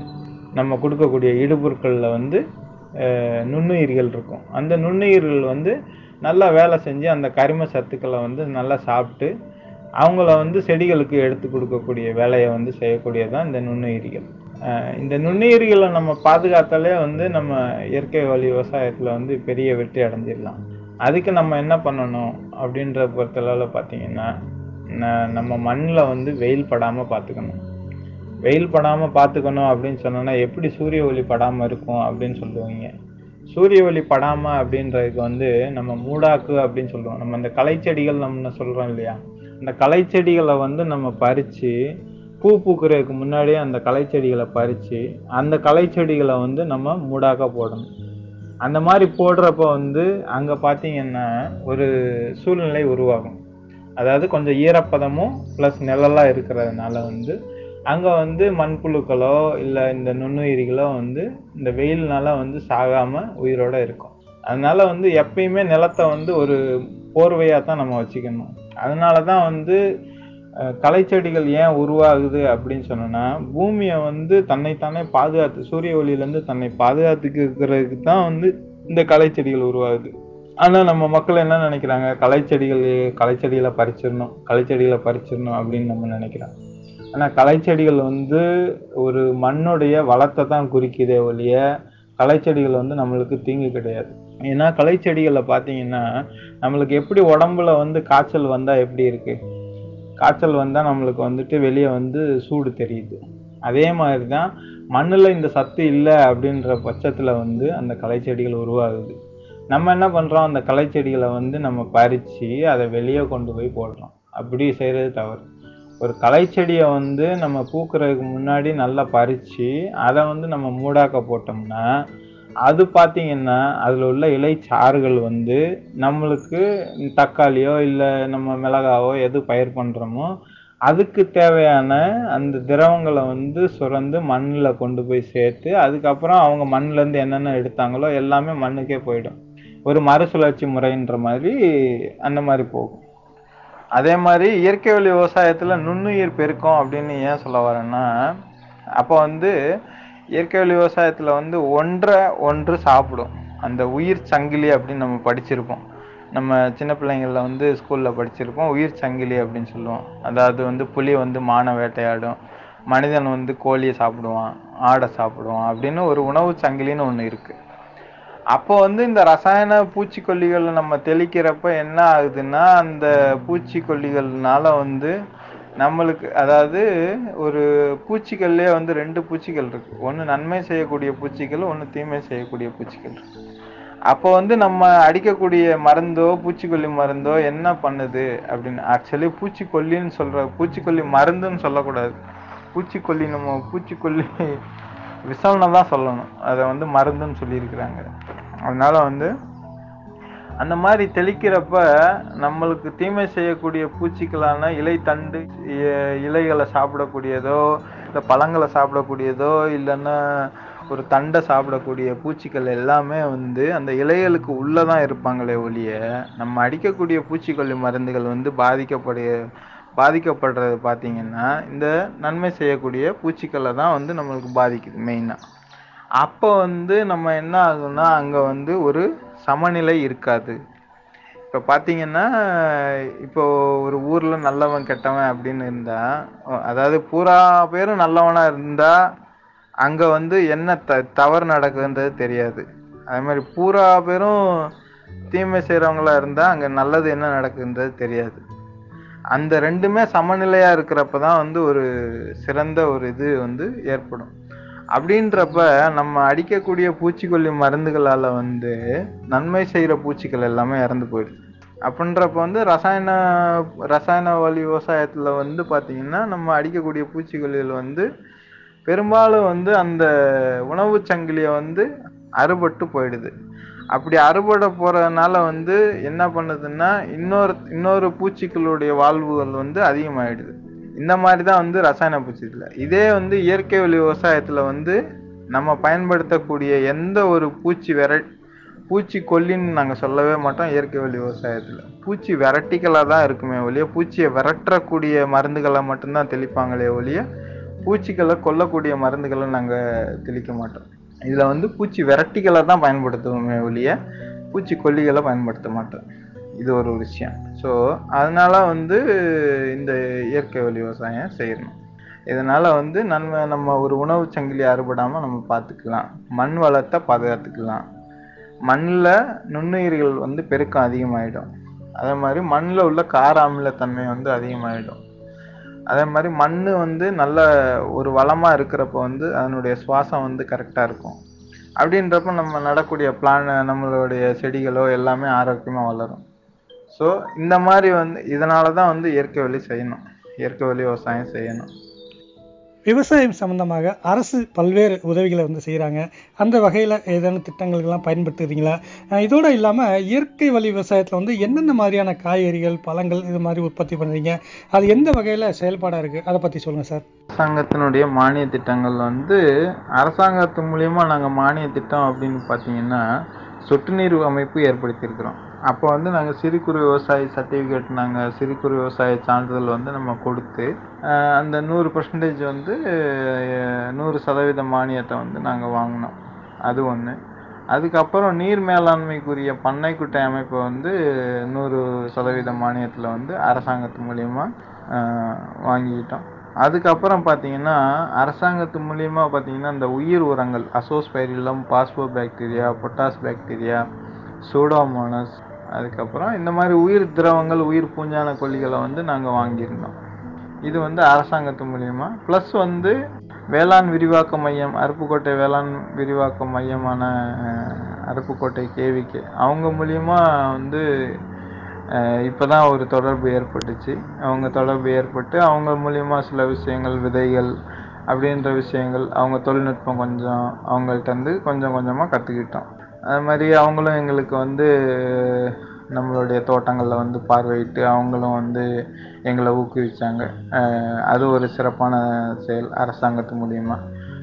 நம்ம கொடுக்கக்கூடிய இடுபொருட்களில் வந்து அஹ், நுண்ணுயிர்கள் இருக்கும் அந்த நுண்ணுயிர்கள் வந்து நல்லா வேலை செஞ்சு அந்த கரிம சத்துக்களை வந்து நல்லா சாப்பிட்டு அவங்கள வந்து செடிகளுக்கு எடுத்து கொடுக்கக்கூடிய வேலையை வந்து செய்யக்கூடியதான் இந்த நுண்ணுயிரிகள் அஹ், இந்த நுண்ணுயிரிகளை நம்ம பாதுகாத்தாலே வந்து நம்ம இயற்கை வழி விவசாயத்தில் வந்து பெரிய வெற்றி அடைஞ்சிடலாம் அதுக்கு நம்ம என்ன பண்ணணும் அப்படின்ற பொறுத்தளவில் பார்த்தீங்கன்னா ந- நம்ம மண்ணில் வந்து வெயில் படாமல் பார்த்துக்கணும் வெயில் படாமல் பார்த்துக்கணும் அப்படின்னு சொன்னோன்னா எப்படி சூரிய ஒளி படாமல் இருக்கும் அப்படின்னு சொல்லுவீங்க சூரிய ஒளி படாமல் அப்படின்றதுக்கு வந்து நம்ம மூடாக்கு அப்படின்னு சொல்லுவோம் நம்ம இந்த களைச்செடிகள் நம்ம சொல்கிறோம் இல்லையா அந்த களைச்செடிகளை வந்து நம்ம பறித்து பூ பூக்கிறதுக்கு முன்னாடியே அந்த களைச்செடிகளை பறித்து அந்த களைச்செடிகளை வந்து நம்ம மூடாக்க போடணும் அந்த மாதிரி போடுறப்ப வந்து அங்கே பார்த்தீங்கன்னா ஒரு சூழ்நிலை உருவாகும் அதாவது கொஞ்சம் ஈரப்பதமும் ப்ளஸ் நிழலாக இருக்கிறதுனால வந்து அங்கே வந்து மண்புழுக்களோ இல்லை இந்த நுண்ணுயிரிகளோ வந்து இந்த வெயில்னால வந்து சாகாமல் உயிரோட இருக்கும் அதனால வந்து எப்பயுமே நிலத்தை வந்து ஒரு போர்வையாக தான் நம்ம வச்சுக்கணும் அதனால தான் வந்து அஹ், களைச்செடிகள் ஏன் உருவாகுது அப்படின்னு சொன்னோன்னா பூமியை வந்து தன்னைத்தானே பாதுகாத்து சூரிய ஒளியிலேருந்து தன்னை பாதுகாத்துக்கிறதுக்கு தான் வந்து இந்த களைச்செடிகள் உருவாகுது ஆனா நம்ம மக்கள் என்ன நினைக்கிறாங்க களைச்செடிகள் களைச்செடிகளை பறிச்சிடணும் களைச்செடிகளை பறிச்சிடணும் அப்படின்னு நம்ம நினைக்கிறோம் ஆனா களைச்செடிகள் வந்து ஒரு மண்ணுடைய வளத்தை தான் குறிக்குதே ஒழிய களைச்செடிகள் வந்து நம்மளுக்கு தீங்கு கிடையாது ஏன்னா களைச்செடிகளை பார்த்தீங்கன்னா நம்மளுக்கு எப்படி உடம்புல வந்து காய்ச்சல் வந்தா எப்படி இருக்கு காய்ச்சல் வந்தா நம்மளுக்கு வந்துட்டு வெளியே வந்து சூடு தெரியுது அதே மாதிரி தான் மண்ணுல இந்த சத்து இல்லை அப்படின்ற பட்சத்துல வந்து அந்த களைச்செடிகள் உருவாகுது நம்ம என்ன பண்றோம் அந்த களைச்செடிகளை வந்து நம்ம பறிச்சு அதை வெளியே கொண்டு போய் போடுறோம் அப்படி செய்யறது தவறு ஒரு களைச்செடியை வந்து நம்ம பூக்கிறதுக்கு முன்னாடி நல்லா பறிச்சு அதை வந்து நம்ம மூடாக்க போட்டோம்னா அது பார்த்தீங்கன்னா அதில் உள்ள இலைச்சாறுகள் வந்து நம்மளுக்கு தக்காளியோ இல்லை நம்ம மிளகாவோ எது பயிர் பண்ணுறோமோ அதுக்கு தேவையான அந்த திரவங்களை வந்து சுரந்து மண்ணில் கொண்டு போய் சேர்த்து அதுக்கப்புறம் அவங்க மண்ணுலேருந்து என்னென்ன எடுத்தாங்களோ எல்லாமே மண்ணுக்கே போயிடும் ஒரு மறுசுழற்சி முறைன்ற மாதிரி அந்த மாதிரி போகும் அதே மாதிரி இயற்கை வழி விவசாயத்துல நுண்ணுயிர் பெருக்கம் அப்படின்னு ஏன் சொல்ல வரேன்னா அப்போ வந்து இயற்கை வழி விவசாயத்துல வந்து ஒன்றை ஒன்று சாப்பிடும் அந்த உயிர் சங்கிலி அப்படின்னு நம்ம படிச்சிருப்போம் நம்ம சின்ன பிள்ளைங்கள்ல வந்து ஸ்கூல்ல படிச்சிருப்போம் உயிர் சங்கிலி அப்படின்னு சொல்லுவோம் அதாவது வந்து புலி வந்து மானை வேட்டையாடும் மனிதன் வந்து கோழியை சாப்பிடுவான் ஆடை சாப்பிடுவான் அப்படின்னு ஒரு உணவு சங்கிலின்னு ஒன்று இருக்கு அப்போ வந்து இந்த ரசாயன பூச்சிக்கொல்லிகளை நம்ம தெளிக்கிறப்ப என்ன ஆகுதுன்னா அந்த பூச்சிக்கொல்லிகள்னால வந்து நம்மளுக்கு அதாவது ஒரு பூச்சிகள்லயே வந்து ரெண்டு பூச்சிகள் இருக்கு ஒன்று நன்மை செய்யக்கூடிய பூச்சிகள் ஒன்று தீமை செய்யக்கூடிய பூச்சிகள் இருக்கு அப்போ வந்து நம்ம அடிக்கக்கூடிய மருந்தோ பூச்சிக்கொல்லி மருந்தோ என்ன பண்ணுது அப்படின்னு ஆக்சுவலி பூச்சிக்கொல்லின்னு சொல்ற பூச்சிக்கொல்லி மருந்துன்னு சொல்லக்கூடாது பூச்சிக்கொல்லி நம்ம பூச்சிக்கொல்லி விஷம்னு தான் சொல்லணும் அதை வந்து மருந்துன்னு சொல்லியிருக்கிறாங்க அதனால வந்து அந்த மாதிரி தெளிக்கிறப்ப நம்மளுக்கு தீமை செய்யக்கூடிய பூச்சிகளான இலை தண்டு இ- இலைகளை சாப்பிடக்கூடியதோ இல்லை பழங்களை சாப்பிடக்கூடியதோ இல்லைன்னா ஒரு தண்டை சாப்பிடக்கூடிய பூச்சிகள் எல்லாமே வந்து அந்த இலைகளுக்கு உள்ளதான் இருப்பாங்களே ஒழிய நம்ம அடிக்கக்கூடிய பூச்சிக்கொல்லி மருந்துகள் வந்து பாதிக்கக்கூடிய பாதிக்கப்படுறது பார்த்தீங்கன்னா இந்த நன்மை செய்யக்கூடிய பூச்சிக்களை தான் வந்து நம்மளுக்கு பாதிக்குது மெயினாக அப்போ வந்து நம்ம என்ன ஆகும்னா அங்கே வந்து ஒரு சமநிலை இருக்காது இப்போ பார்த்தீங்கன்னா இப்போ ஒரு ஊரில் நல்லவன் கெட்டவன் அப்படின்னு இருந்தா அதாவது பூரா பேரும் நல்லவனா இருந்தா அங்கே வந்து என்ன த தவறு நடக்குதுன்றது தெரியாது அதே மாதிரி பூரா பேரும் தீமை செய்கிறவங்களா இருந்தால் அங்கே நல்லது என்ன நடக்குதுன்றது தெரியாது அந்த ரெண்டுமே சமநிலையா இருக்கிறப்ப தான் வந்து ஒரு சிறந்த ஒரு இது வந்து ஏற்படும் அப்படின்றப்ப நம்ம அடிக்கக்கூடிய பூச்சிக்கொல்லி மருந்துகளால வந்து நன்மை செய்யற பூச்சிகள் எல்லாமே இறந்து போயிடுது அப்படின்றப்ப வந்து ரசாயன ரசாயன வழி விவசாயத்துல வந்து பாத்தீங்கன்னா நம்ம அடிக்கக்கூடிய பூச்சிக்கொல்லிகள் வந்து பெரும்பாலும் வந்து அந்த உணவு சங்கிலியை வந்து அறுபட்டு போயிடுது அப்படி அறுபட போறதுனால வந்து என்ன பண்ணுதுன்னா இன்னொரு இன்னொரு பூச்சிகளுடைய வாழ்வுகள் வந்து அதிகமாயிடுது இந்த மாதிரி தான் வந்து ரசாயன பூச்சிகள் இதே வந்து இயற்கை வழி விவசாயத்துல வந்து நம்ம பயன்படுத்தக்கூடிய எந்த ஒரு பூச்சி விர பூச்சி கொல்லின்னு நாங்க சொல்லவே மாட்டோம் இயற்கை வழி விவசாயத்துல பூச்சி வெரைட்டிகளா தான் இருக்குமே ஒழிய பூச்சியை விரட்டக்கூடிய மருந்துகளை மட்டும்தான் தெளிப்பாங்களே ஒழிய பூச்சிகளை கொல்லக்கூடிய மருந்துகளை நாங்க தெளிக்க மாட்டோம் இதுல வந்து பூச்சி விரட்டிகளை தான் பயன்படுத்துவோமே ஒழிய பூச்சி கொல்லிகளை பயன்படுத்த மாட்டோம் இது ஒரு விஷயம் ஸோ அதனால வந்து இந்த இயற்கை வழி விவசாயம் செய்யணும் இதனால வந்து நன்மை நம்ம ஒரு உணவு சங்கிலி அறுபடாம நம்ம பார்த்துக்கலாம் மண் வளத்தை பாதுகாத்துக்கலாம் மண்ணில் நுண்ணுயிர்கள் வந்து பெருக்கம் அதிகமாயிடும் அதே மாதிரி மண்ணில் உள்ள கார அமிலத்தன்மை வந்து அதிகமாயிடும் அதே மாதிரி மண் வந்து நல்ல ஒரு வளமா இருக்கிறப்ப வந்து அதனுடைய சுவாசம் வந்து கரெக்டா இருக்கும் அப்படின்றப்ப நம்ம நடக்கூடிய பிளான் நம்மளுடைய செடிகளோ எல்லாமே ஆரோக்கியமா வளரும் ஸோ இந்த மாதிரி வந்து இதனால தான் வந்து இயற்கை வழி செய்யணும் இயற்கை வழி விவசாயம் செய்யணும் விவசாயம் சம்பந்தமாக அரசு பல்வேறு உதவிகளை வந்து செய்கிறாங்க அந்த வகையில் ஏதேனும் திட்டங்களுக்கெல்லாம் பயன்படுத்துறீங்களா அஹ் இதோட இல்லாமல் இயற்கை வழி விவசாயத்தில் வந்து என்னென்ன மாதிரியான காய்கறிகள் பழங்கள் இது மாதிரி உற்பத்தி பண்ணுறீங்க அது எந்த வகையில் செயல்பாடாக இருக்குது அதை பற்றி சொல்லுங்கள் சார் அரசாங்கத்தினுடைய மானிய திட்டங்கள் வந்து அரசாங்கத்து மூலியமா நாங்க மானிய திட்டம் அப்படின்னு பார்த்தீங்கன்னா சொட்டு நீர் அமைப்பு ஏற்படுத்தியிருக்கிறோம் அப்போ வந்து நாங்க சிறு குறு விவசாய சர்டிஃபிகேட் நாங்க சிறு குறு விவசாய சான்றிதழ் வந்து நம்ம கொடுத்து ஆஹ் அந்த நூறு பர்சன்டேஜ் வந்து அஹ் நூறு சதவீத மானியத்தை வந்து நாங்க வாங்கினோம் அது ஒண்ணு அதுக்கப்புறம் நீர் மேலாண்மைக்குரிய பண்ணைக்குட்டை அமைப்பை வந்து நூறு சதவீத மானியத்துல வந்து அரசாங்கத்து மூலியமா ஆஹ் வாங்கிக்கிட்டோம் அதுக்கப்புறம் பார்த்தீங்கன்னா அரசாங்கத்து மூலியமா பார்த்தீங்கன்னா இந்த உயிர் உரங்கள் azospirillum phospho bacteria potash bacteria pseudomonas அதுக்கப்புறம் இந்த மாதிரி உயிர் திரவங்கள் உயிர் பூஞ்சான கொல்லிகளை வந்து நாங்கள் வாங்கியிருந்தோம் இது வந்து அரசாங்கத்து மூலியமா ப்ளஸ் வந்து வேளாண் விரிவாக்க மையம் அருப்புக்கோட்டை வேளாண் விரிவாக்க மையமான அஹ், அருப்புக்கோட்டை கேவிக்கு அவங்க மூலியமா வந்து அஹ், இப்பதான் ஒரு தொடர்பு ஏற்பட்டுச்சு அவங்க தொடர்பு ஏற்பட்டு அவங்க மூலியமா சில விஷயங்கள் விதைகள் அப்படின்ற விஷயங்கள் அவங்க தொழில்நுட்பம் கொஞ்சம் அவங்கள்ட்ட இருந்து கொஞ்சம் கொஞ்சமா கத்துக்கிட்டோம் அது மாதிரி அவங்களும் எங்களுக்கு வந்து நம்மளுடைய தோட்டங்கள்ல வந்து பார்வையிட்டு அவங்களும் வந்து எங்களை ஊக்குவிச்சாங்க அஹ் அது ஒரு சிறப்பான செயல் அரசாங்கத்து மூலியமா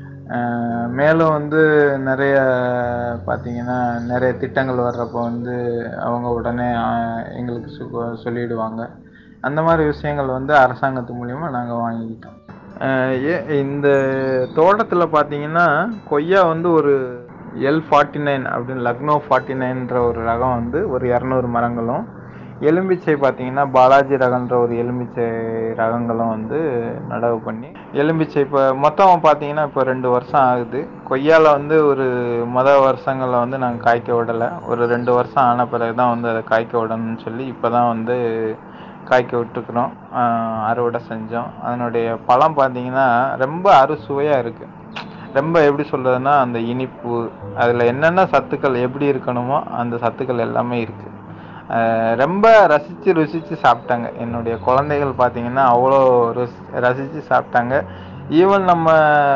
அஹ் மேலும் வந்து நிறைய பார்த்தீங்கன்னா நிறைய திட்டங்கள் வர்றப்போ வந்து அவங்க உடனே அஹ் எங்களுக்கு சு- சொல்லிடுவாங்க அந்த மாதிரி விஷயங்கள் வந்து அரசாங்கத்து மூலியமா நாங்கள் வாங்கிக்கிட்டோம் அஹ் ஏ இந்த தோட்டத்தில் பார்த்தீங்கன்னா கொய்யா வந்து ஒரு எல் ஃபார்ட்டி நைன் அப்படின்னு லக்னோ ஃபார்ட்டி நைன்ற ஒரு ரகம் வந்து ஒரு இரநூறு மரங்களும் எலும்பிச்சை பார்த்தீங்கன்னா பாலாஜி ரகன்ற ஒரு எலும்பிச்சை ரகங்களும் வந்து நடவு பண்ணி எலும்பிச்சை இப்போ மொத்தம் பார்த்தீங்கன்னா இப்போ ரெண்டு வருஷம் ஆகுது கொய்யால வந்து ஒரு மொத வருஷங்களில் வந்து நாங்கள் காய்க்க விடலை ஒரு ரெண்டு வருஷம் ஆன பிறகு தான் வந்து அதை காய்க்க விடணும்னு சொல்லி இப்போ தான் வந்து காய்க்க விட்டுக்கிறோம் ஆஹ் அறுவடை செஞ்சோம் அதனுடைய பழம் பார்த்தீங்கன்னா ரொம்ப அறுசுவையாக இருக்குது ரொம்ப எப்படி சொல்றதுன்னா அந்த இனிப்பு அதில் என்னென்ன சத்துக்கள் எப்படி இருக்கணுமோ அந்த சத்துக்கள் எல்லாமே இருக்குது ரொம்ப ரசித்து ருசித்து சாப்பிட்டாங்க என்னுடைய குழந்தைகள் பார்த்தீங்கன்னா அவ்வளோ ருசி ரசித்து சாப்பிட்டாங்க ஈவன் நம்ம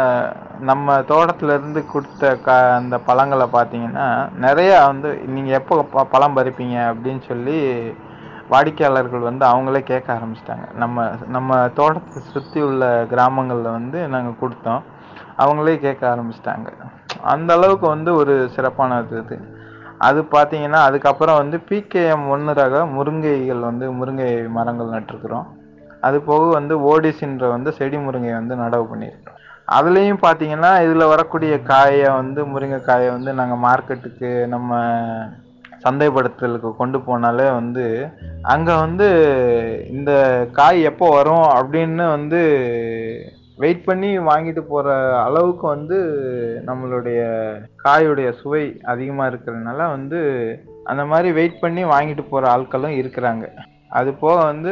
நம்ம தோட்டத்துல இருந்து கொடுத்த க அந்த பழங்களை பார்த்தீங்கன்னா நிறைய வந்து நீங்கள் எப்போ ப- பழம் பறிப்பீங்க அப்படின்னு சொல்லி வாடிக்கையாளர்கள் வந்து அவங்களே கேட்க ஆரம்பிச்சிட்டாங்க நம்ம நம்ம தோட்டத்தை சுற்றி உள்ள கிராமங்களில் வந்து நாங்கள் கொடுத்தோம் அவங்களே கேட்க ஆரம்பிச்சிட்டாங்க அந்த அளவுக்கு வந்து ஒரு சிறப்பானது இது அது பார்த்தீங்கன்னா அதுக்கப்புறம் வந்து பிகேஎம் ஒன்று ரக முருங்கைகள் வந்து முருங்கை மரங்கள் நட்டிருக்கிறோம் அது போக வந்து ஓடிசின்ற வந்து செடி முருங்கை வந்து நடவு பண்ணியிருக்கிறோம் அதுலேயும் பார்த்தீங்கன்னா இதில் வரக்கூடிய காயை வந்து முருங்கைக்காயை வந்து நாங்கள் மார்க்கெட்டுக்கு நம்ம சந்தைப்படுத்தலுக்கு கொண்டு போனாலே வந்து அங்கே வந்து இந்த காய் எப்போ வரும் அப்படின்னு வந்து வெயிட் பண்ணி வாங்கிட்டு போகிற அளவுக்கு வந்து நம்மளுடைய காயுடைய சுவை அதிகமாக இருக்கிறதுனால வந்து அந்த மாதிரி வெயிட் பண்ணி வாங்கிட்டு போகிற ஆட்களும் இருக்கிறாங்க அது போக வந்து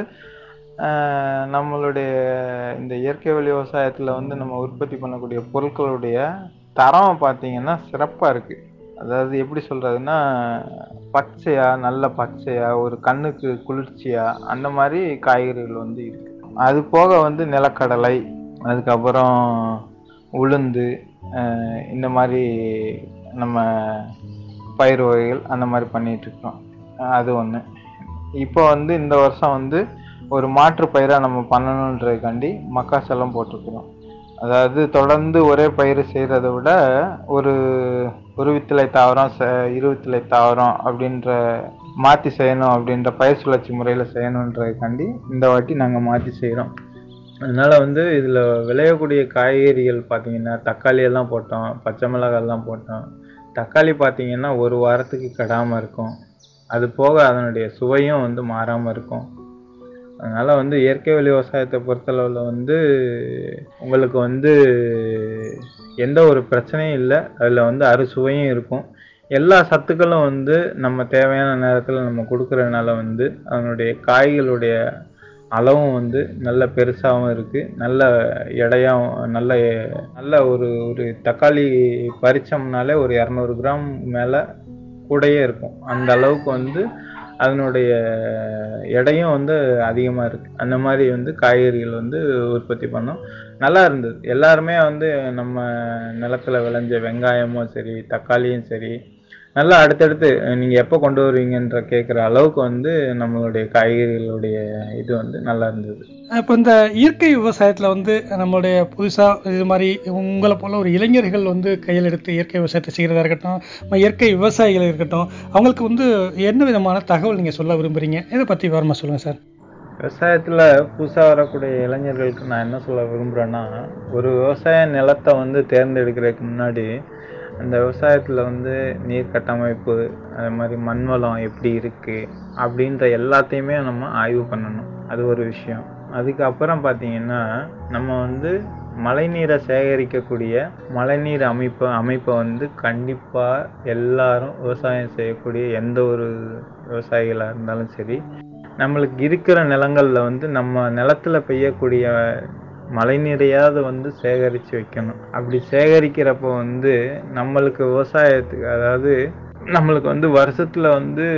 ஆஹ், நம்மளுடைய இந்த இயற்கை வழி விவசாயத்தில் வந்து நம்ம உற்பத்தி பண்ணக்கூடிய பொருட்களுடைய தரம் பார்த்தீங்கன்னா சிறப்பாக இருக்குது அதாவது எப்படி சொல்கிறதுன்னா பச்சையாக நல்ல பச்சையாக ஒரு கண்ணுக்கு குளிர்ச்சியாக அந்த மாதிரி காய்கறிகள் வந்து இருக்கு அது போக வந்து நிலக்கடலை அதுக்கப்புறம் உளுந்து ஆஹ், இந்த மாதிரி நம்ம பயிர் வகைகள் அந்த மாதிரி பண்ணிட்டு இருக்கோம் அது ஒன்று இப்போ வந்து இந்த வருஷம் வந்து ஒரு மாற்று பயிராக நம்ம பண்ணணுன்றதுக்காண்டி மக்காச்சோளம் போட்டிருக்கிறோம் அதாவது தொடர்ந்து ஒரே பயிர் செய்கிறத விட ஒரு ஒரு வித்திலை தாவரம் ச இருவித்திலை தாவரம் அப்படின்ற மாற்றி செய்யணும் அப்படின்ற பயிர் சுழற்சி முறையில் செய்யணுன்றதுக்காண்டி இந்த வாட்டி நாங்கள் மாற்றி செய்கிறோம் அதனால வந்து இதில் விளையக்கூடிய காய்கறிகள் பார்த்தீங்கன்னா தக்காளி எல்லாம் போட்டோம் பச்சை மிளகாய் எல்லாம் போட்டோம் தக்காளி பார்த்தீங்கன்னா ஒரு வாரத்துக்கு கெடாமல் இருக்கும் அது போக அதனுடைய சுவையும் வந்து மாறாமல் இருக்கும் அதனால வந்து இயற்கை வழி விவசாயத்தை பொறுத்தளவில் வந்து உங்களுக்கு வந்து எந்த ஒரு பிரச்சனையும் இல்லை அதில் வந்து அறுசுவையும் இருக்கும் எல்லா சத்துக்களும் வந்து நம்ம தேவையான நேரத்தில் நம்ம கொடுக்கறதுனால வந்து அதனுடைய காய்களுடைய அளவும் வந்து நல்ல பெருசாகவும் இருக்குது நல்ல எடையாகவும் நல்ல நல்ல ஒரு ஒரு தக்காளி பறிச்சோம்னாலே ஒரு இரநூறு கிராம் மேலே கூடயே இருக்கும் அந்த அளவுக்கு வந்து அதனுடைய எடையும் வந்து அதிகமாக இருக்குது அந்த மாதிரி வந்து காய்கறிகள் வந்து உற்பத்தி பண்ணோம் நல்லா இருந்தது எல்லாருமே வந்து நம்ம நிலத்துல விளைஞ்ச வெங்காயமும் சரி தக்காளியும் சரி நல்லா அடுத்தடுத்து நீங்கள் எப்போ கொண்டு வருவீங்கன்ற கேட்குற அளவுக்கு வந்து நம்மளுடைய காய்கறிகளுடைய இது வந்து நல்லா இருந்தது இப்போ இந்த இயற்கை விவசாயத்தில் வந்து நம்மளுடைய புதுசாக இது மாதிரி உங்களை போல ஒரு இளைஞர்கள் வந்து கையில் எடுத்து இயற்கை விவசாயத்தை செய்கிறதா இருக்கட்டும் நம்ம இயற்கை விவசாயிகள் இருக்கட்டும் அவங்களுக்கு வந்து என்ன விதமான தகவல் நீங்கள் சொல்ல விரும்புகிறீங்க இதை பற்றி விவரமாக சொல்லுங்கள் சார் விவசாயத்தில் புதுசாக வரக்கூடிய இளைஞர்களுக்கு நான் என்ன சொல்ல விரும்புகிறேன்னா ஒரு விவசாய நிலத்தை வந்து தேர்ந்தெடுக்கிறதுக்கு முன்னாடி அந்த விவசாயத்தில் வந்து நீர் கட்டமைப்பு அது மாதிரி மண் வளம் எப்படி இருக்குது அப்படின்ற எல்லாத்தையுமே நம்ம ஆய்வு பண்ணணும் அது ஒரு விஷயம் அதுக்கப்புறம் பார்த்தீங்கன்னா நம்ம வந்து மழைநீரை சேகரிக்கக்கூடிய மழைநீர் அமைப்பு அமைப்பை வந்து கண்டிப்பாக எல்லாரும் விவசாயம் செய்யக்கூடிய எந்த ஒரு விவசாயிகளாக இருந்தாலும் சரி நம்மளுக்கு இருக்கிற நிலங்கள்ல வந்து நம்ம நிலத்துல பெய்யக்கூடிய மழைநீரையாவது வந்து சேகரித்து வைக்கணும் அப்படி சேகரிக்கிறப்போ வந்து நம்மளுக்கு விவசாயத்துக்கு அதாவது நம்மளுக்கு வந்து வருஷத்துல வந்து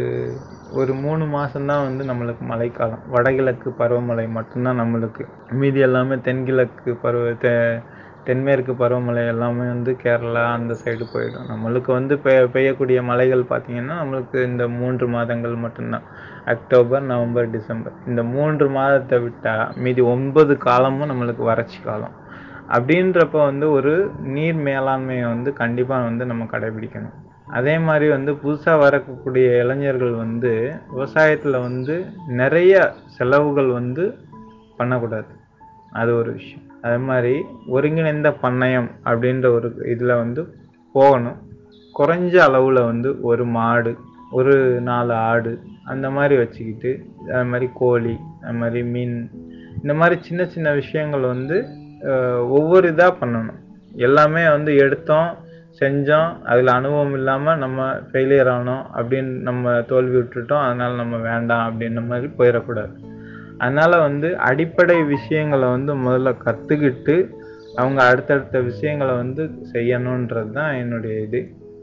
ஒரு மூணு மாசம்தான் வந்து நம்மளுக்கு மழைக்காலம் வடகிழக்கு பருவமழை மட்டும்தான் நம்மளுக்கு மீதி எல்லாமே தென்கிழக்கு பருவ தெ தென்மேற்கு பருவமழை எல்லாமே வந்து கேரளா அந்த சைடு போயிடும் நம்மளுக்கு வந்து பெய்ய பெய்யக்கூடிய மழைகள் பார்த்தீங்கன்னா நம்மளுக்கு இந்த மூன்று மாதங்கள் மட்டும்தான் அக்டோபர் நவம்பர் டிசம்பர் இந்த மூன்று மாதத்தை விட்டால் மீதி ஒன்பது காலமும் நம்மளுக்கு வறட்சி காலம் அப்படின்றப்ப வந்து ஒரு நீர் மேலாண்மையை வந்து கண்டிப்பாக வந்து நம்ம கடைபிடிக்கணும் அதே மாதிரி வந்து புதுசாக வரக்கூடிய இளைஞர்கள் வந்து விவசாயத்தில் வந்து நிறைய செலவுகள் வந்து பண்ணக்கூடாது அது ஒரு விஷயம் அதே மாதிரி ஒருங்கிணைந்த பண்ணையம் அப்படின்ற ஒரு இதில் வந்து போகணும் குறைஞ்ச அளவில் வந்து ஒரு மாடு ஒரு நாலு ஆடு அந்த மாதிரி வச்சுக்கிட்டு அது மாதிரி கோழி அது மாதிரி மீன் இந்த மாதிரி சின்ன சின்ன விஷயங்கள் வந்து அஹ், ஒவ்வொரு இதாக பண்ணணும் எல்லாமே வந்து எடுத்தோம் செஞ்சோம் அதில் அனுபவம் இல்லாமல் நம்ம ஃபெயிலியர் ஆனோம் அப்படின்னு நம்ம தோல்வி விட்டுட்டோம் அதனால நம்ம வேண்டாம் அப்படின்ற மாதிரி போயிடக்கூடாது அதனால வந்து அடிப்படை விஷயங்களை வந்து முதல்ல கற்றுக்கிட்டு அவங்க அடுத்தடுத்த விஷயங்களை வந்து செய்யணுன்றது தான் என்னுடைய இது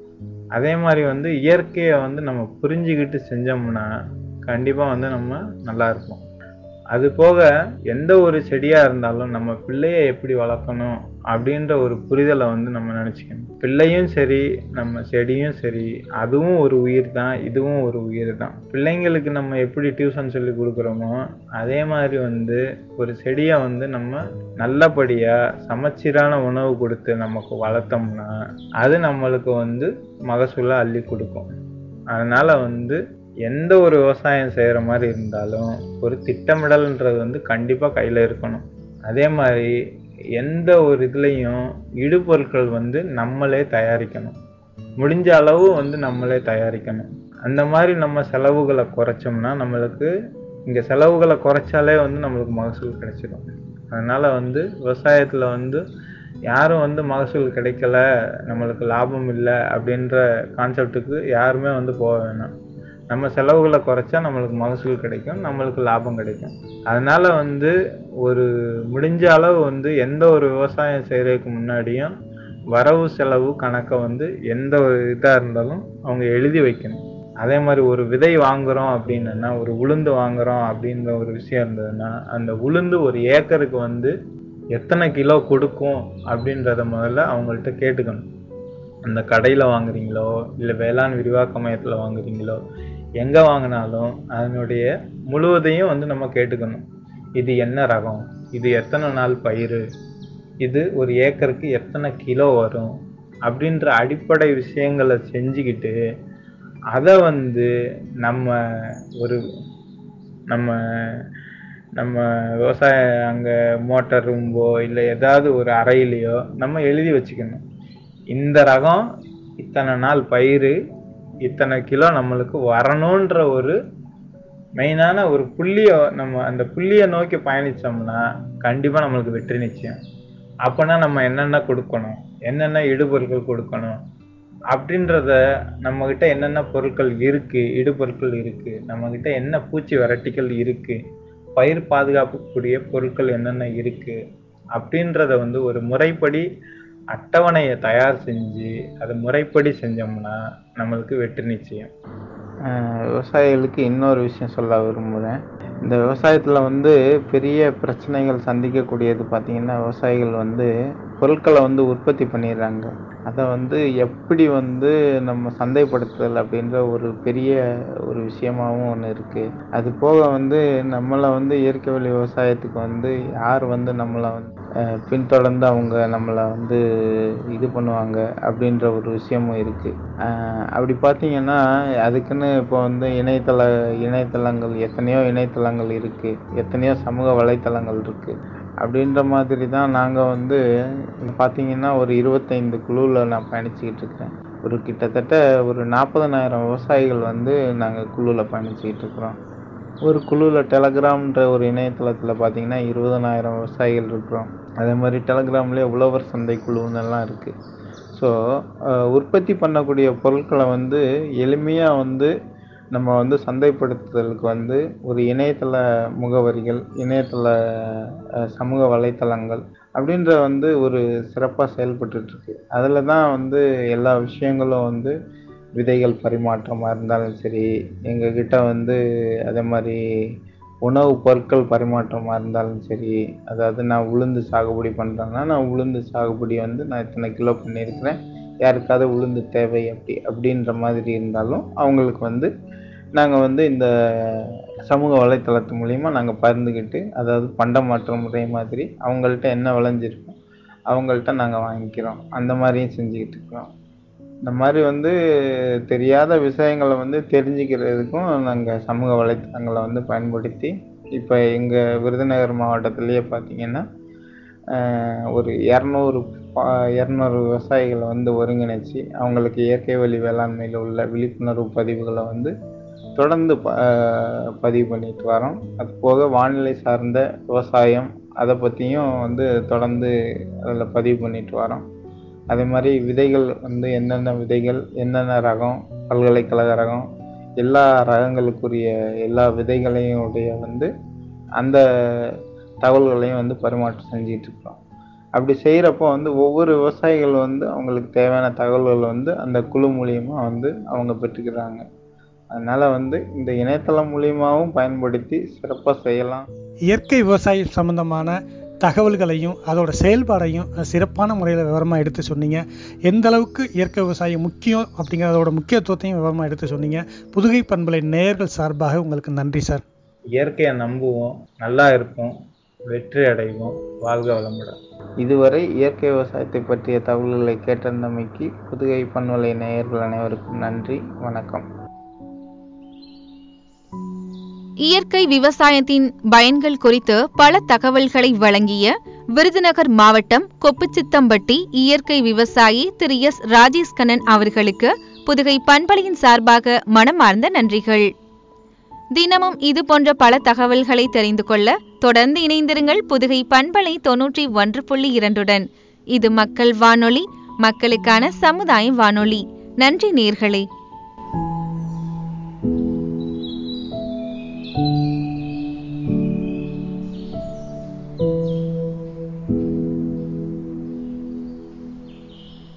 அதே மாதிரி வந்து இயற்கையை வந்து நம்ம புரிஞ்சுக்கிட்டு செஞ்சோம்னா கண்டிப்பாக வந்து நம்ம நல்லா இருப்போம் அது போக எந்த ஒரு செடியா இருந்தாலும் நம்ம பிள்ளைய எப்படி வளர்க்கணும் அப்படின்ற ஒரு புரிதலை வந்து நம்ம நினைச்சுக்கணும் பிள்ளையும் சரி நம்ம செடியும் சரி அதுவும் ஒரு உயிர் தான் இதுவும் ஒரு உயிர் தான் பிள்ளைங்களுக்கு நம்ம எப்படி டியூஷன் சொல்லி கொடுக்குறோமோ அதே மாதிரி வந்து ஒரு செடியை வந்து நம்ம நல்லபடியா சமச்சீரான உணவு கொடுத்து நமக்கு வளர்த்தோம்னா அது நம்மளுக்கு வந்து மகசூலை அள்ளி கொடுக்கும் அதனால வந்து எந்த ஒரு விவசாயம் செய்யற மாதிரி இருந்தாலும் ஒரு திட்டமிடல்ன்றது வந்து கண்டிப்பா கையில இருக்கணும் அதே மாதிரி எந்த ஒரு இதுலயும் இடுபொருட்கள் வந்து நம்மளே தயாரிக்கணும் முடிஞ்ச அளவு வந்து நம்மளே தயாரிக்கணும் அந்த மாதிரி நம்ம செலவுகளை குறைச்சோம்னா நம்மளுக்கு இங்க செலவுகளை குறைச்சாலே வந்து நம்மளுக்கு மகசூல் கிடைச்சிடும் அதனால வந்து விவசாயத்துல வந்து யாரும் வந்து மகசூல் கிடைக்கல நம்மளுக்கு லாபம் இல்லை அப்படின்ற கான்செப்டுக்கு யாருமே வந்து போக வேணாம் நம்ம செலவுகளை குறைச்சா நம்மளுக்கு மகசூல் கிடைக்கும் நம்மளுக்கு லாபம் கிடைக்கும் அதனால வந்து ஒரு முடிஞ்ச அளவு வந்து எந்த ஒரு விவசாயம் செய்யறதுக்கு முன்னாடியும் வரவு செலவு கணக்கை வந்து எந்த ஒரு இதாக இருந்தாலும் அவங்க எழுதி வைக்கணும் அதே மாதிரி ஒரு விதை வாங்குறோம் அப்படின்னா ஒரு உளுந்து வாங்குறோம் அப்படின்ற ஒரு விஷயம் இருந்ததுன்னா அந்த உளுந்து ஒரு ஏக்கருக்கு வந்து எத்தனை கிலோ கொடுக்கும் அப்படின்றத முதல்ல அவங்கள்ட்ட கேட்டுக்கணும் அந்த கடையில் வாங்குறீங்களோ இல்லை வேளாண் விரிவாக்க மையத்தில் வாங்குறீங்களோ எங்கே வாங்கினாலும் அதனுடைய முழுவதையும் வந்து நம்ம கேட்டுக்கணும் இது என்ன ரகம் இது எத்தனை நாள் பயிர் இது ஒரு ஏக்கருக்கு எத்தனை கிலோ வரும் அப்படின்ற அடிப்படை விஷயங்களை செஞ்சுக்கிட்டு அதை வந்து நம்ம ஒரு நம்ம நம்ம விவசாய அங்கே மோட்டார் ரூம்போ இல்லை ஏதாவது ஒரு அறையிலையோ நம்ம எழுதி வச்சுக்கணும் இந்த ரகம் இத்தனை நாள் பயிர் இத்தனை கிலோ நம்மளுக்கு வரணுன்ற ஒரு மெயினான ஒரு புள்ளிய நம்ம அந்த புள்ளிய நோக்கி பயணிச்சோம்னா கண்டிப்பா நம்மளுக்கு வெற்றி நிச்சயம் அப்பனா நம்ம என்னென்ன கொடுக்கணும் என்னென்ன இடுபொருட்கள் கொடுக்கணும் அப்படின்றத நம்ம கிட்ட என்னென்ன பொருட்கள் இருக்கு இடுபொருட்கள் இருக்கு நம்ம கிட்ட என்ன பூச்சி வெரைட்டிகள் இருக்கு பயிர் பாதுகாப்புக்கூடிய பொருட்கள் என்னென்ன இருக்கு அப்படின்றத வந்து ஒரு முறைப்படி அட்டவணையை தயார் செஞ்சு அதை முறைப்படி செஞ்சோம்னா நம்மளுக்கு வெற்றி நிச்சயம் ஆஹ் விவசாயிகளுக்கு இன்னொரு விஷயம் சொல்ல விரும்புகிறேன் இந்த விவசாயத்தில் வந்து பெரிய பிரச்சனைகள் சந்திக்கக்கூடியது பார்த்தீங்கன்னா விவசாயிகள் வந்து பொருட்களை வந்து உற்பத்தி பண்ணிடுறாங்க அதை வந்து எப்படி வந்து நம்ம சந்தைப்படுத்துதல் அப்படின்ற ஒரு பெரிய ஒரு விஷயமாவும் ஒன்று இருக்குது அது போக வந்து நம்மளை வந்து இயற்கை வழி விவசாயத்துக்கு வந்து யார் வந்து நம்மளை வந்து அஹ், பின்தொடர்ந்து அவங்க நம்மளை வந்து இது பண்ணுவாங்க அப்படின்ற ஒரு விஷயமும் இருக்குது அப்படி பார்த்தீங்கன்னா அதுக்குன்னு இப்போ வந்து இணையதள இணையதளங்கள் எத்தனையோ இணையதளங்கள் இருக்குது எத்தனையோ சமூக வலைத்தளங்கள் இருக்குது அப்படின்ற மாதிரி தான் நாங்கள் வந்து பார்த்தீங்கன்னா ஒரு இருபத்தைந்து குழுவில் நான் பயணிச்சுக்கிட்டு இருக்கேன் ஒரு கிட்டத்தட்ட ஒரு நாற்பதனாயிரம் விவசாயிகள் வந்து நாங்கள் குழுவில் பயணிச்சுக்கிட்டு இருக்கிறோம் ஒரு குழுவில் டெலகிராம்ன்ற ஒரு இணையதளத்தில் பார்த்தீங்கன்னா இருபதனாயிரம் விவசாயிகள் இருக்கிறோம் அதே மாதிரி டெலகிராம்லேயே உழவர் சந்தை குழுன்னு எல்லாம் இருக்குது ஸோ உற்பத்தி பண்ணக்கூடிய பொருட்களை வந்து எளிமையாக வந்து நம்ம வந்து சந்தைப்படுத்துதலுக்கு வந்து ஒரு இணையதள முகவரிகள் இணையதள அஹ், சமூக வலைத்தளங்கள் அப்படின்ற வந்து ஒரு சிறப்பாக செயல்பட்டுருக்கு அதில் தான் வந்து எல்லா விஷயங்களும் வந்து விதைகள் பரிமாற்றமாக இருந்தாலும் சரி எங்ககிட்ட வந்து அதே மாதிரி உணவுப் பொருட்கள் பரிமாற்றமாக இருந்தாலும் சரி அதாவது நான் உளுந்து சாகுபடி பண்ணுறேன்னா நான் உளுந்து சாகுபடி வந்து நான் இத்தனை கிலோ பண்ணியிருக்கிறேன் யாருக்காவது உளுந்து தேவை அப்படி அப்படின்ற மாதிரி இருந்தாலும் அவங்களுக்கு வந்து நாங்கள் வந்து இந்த சமூக வலைத்தளத்து மூலிமா நாங்கள் பகிர்ந்துக்கிட்டு அதாவது பண்டமாற்று முறை மாதிரி அவங்கள்ட்ட என்ன விளைஞ்சிருக்கோ அவங்கள்ட்ட நாங்கள் வாங்கிக்கிறோம் அந்த மாதிரியும் செஞ்சுக்கிட்டு இருக்கிறோம் இந்த மாதிரி வந்து தெரியாத விஷயங்களை வந்து தெரிஞ்சுக்கிறதுக்கும் நாங்கள் சமூக வலைத்தளங்களை வந்து பயன்படுத்தி இப்போ எங்கள் விருதுநகர் மாவட்டத்திலேயே பார்த்தீங்கன்னா ஆஹ் ஒரு இரநூறு இரநூறு விவசாயிகளை வந்து ஒருங்கிணைச்சு அவங்களுக்கு இயற்கை வழி வேளாண்மையில் உள்ள விழிப்புணர்வு பதிவுகளை வந்து தொடர்ந்து ப ஆஹ் பதிவு பண்ணிட்டு வரோம் அது போக வானிலை சார்ந்த விவசாயம் அதை பற்றியும் வந்து தொடர்ந்து அதில் பதிவு பண்ணிட்டு வரோம் அதே மாதிரி விதைகள் வந்து என்னென்ன விதைகள் என்னென்ன ரகம் பல்கலைக்கழக ரகம் எல்லா ரகங்களுக்குரிய எல்லா விதைகளையும் உடைய வந்து அந்த தகவல்களையும் வந்து பரிமாற்றம் செஞ்சிட்டு இருக்கோம் அப்படி செய்கிறப்போ வந்து ஒவ்வொரு விவசாயிகள் வந்து அவங்களுக்கு தேவையான தகவல்கள் வந்து அந்த குழு மூலியமா வந்து அவங்க பெற்றுக்கிறாங்க அதனால வந்து இந்த இணையதளம் மூலியமாகவும் பயன்படுத்தி சிறப்பாக செய்யலாம் இயற்கை விவசாயம் சம்பந்தமான தகவல்களையும் அதோட செயல்பாடையும் சிறப்பான முறையில் விவரமாக எடுத்து சொன்னீங்க எந்த அளவுக்கு இயற்கை விவசாயம் முக்கியம் அப்படிங்கிற அதோட முக்கியத்துவத்தையும் விவரமாக எடுத்து சொன்னீங்க புதுகை பண்பலை நேயர்கள் சார்பாக உங்களுக்கு நன்றி சார் இயற்கையை நம்புவோம் நல்லா இருப்போம் வெற்றி அடைவோம் வாழ்க வளமுடன் இதுவரை இயற்கை விவசாயத்தை பற்றிய தகவல்களை கேட்டந்தமைக்கு புதுகை பண்பலை நேயர்கள் அனைவருக்கும் நன்றி வணக்கம் இயற்கை விவசாயத்தின் பயன்கள் குறித்து பல தகவல்களை வழங்கிய விருதுநகர் மாவட்டம் கொப்புச்சித்தம்பட்டி இயற்கை விவசாயி திரு எஸ் ராஜேஷ் கண்ணன் அவர்களுக்கு புதுகை பண்பலையின் சார்பாக மனமார்ந்த நன்றிகள் தினமும் இது போன்ற பல தகவல்களை தெரிந்து கொள்ள தொடர்ந்து இணைந்திருங்கள் புதுகை பண்பலை தொன்னூற்றி ஒன்று புள்ளி இரண்டுடன் இது மக்கள் வானொலி மக்களுக்கான சமுதாய வானொலி நன்றி நேர்களே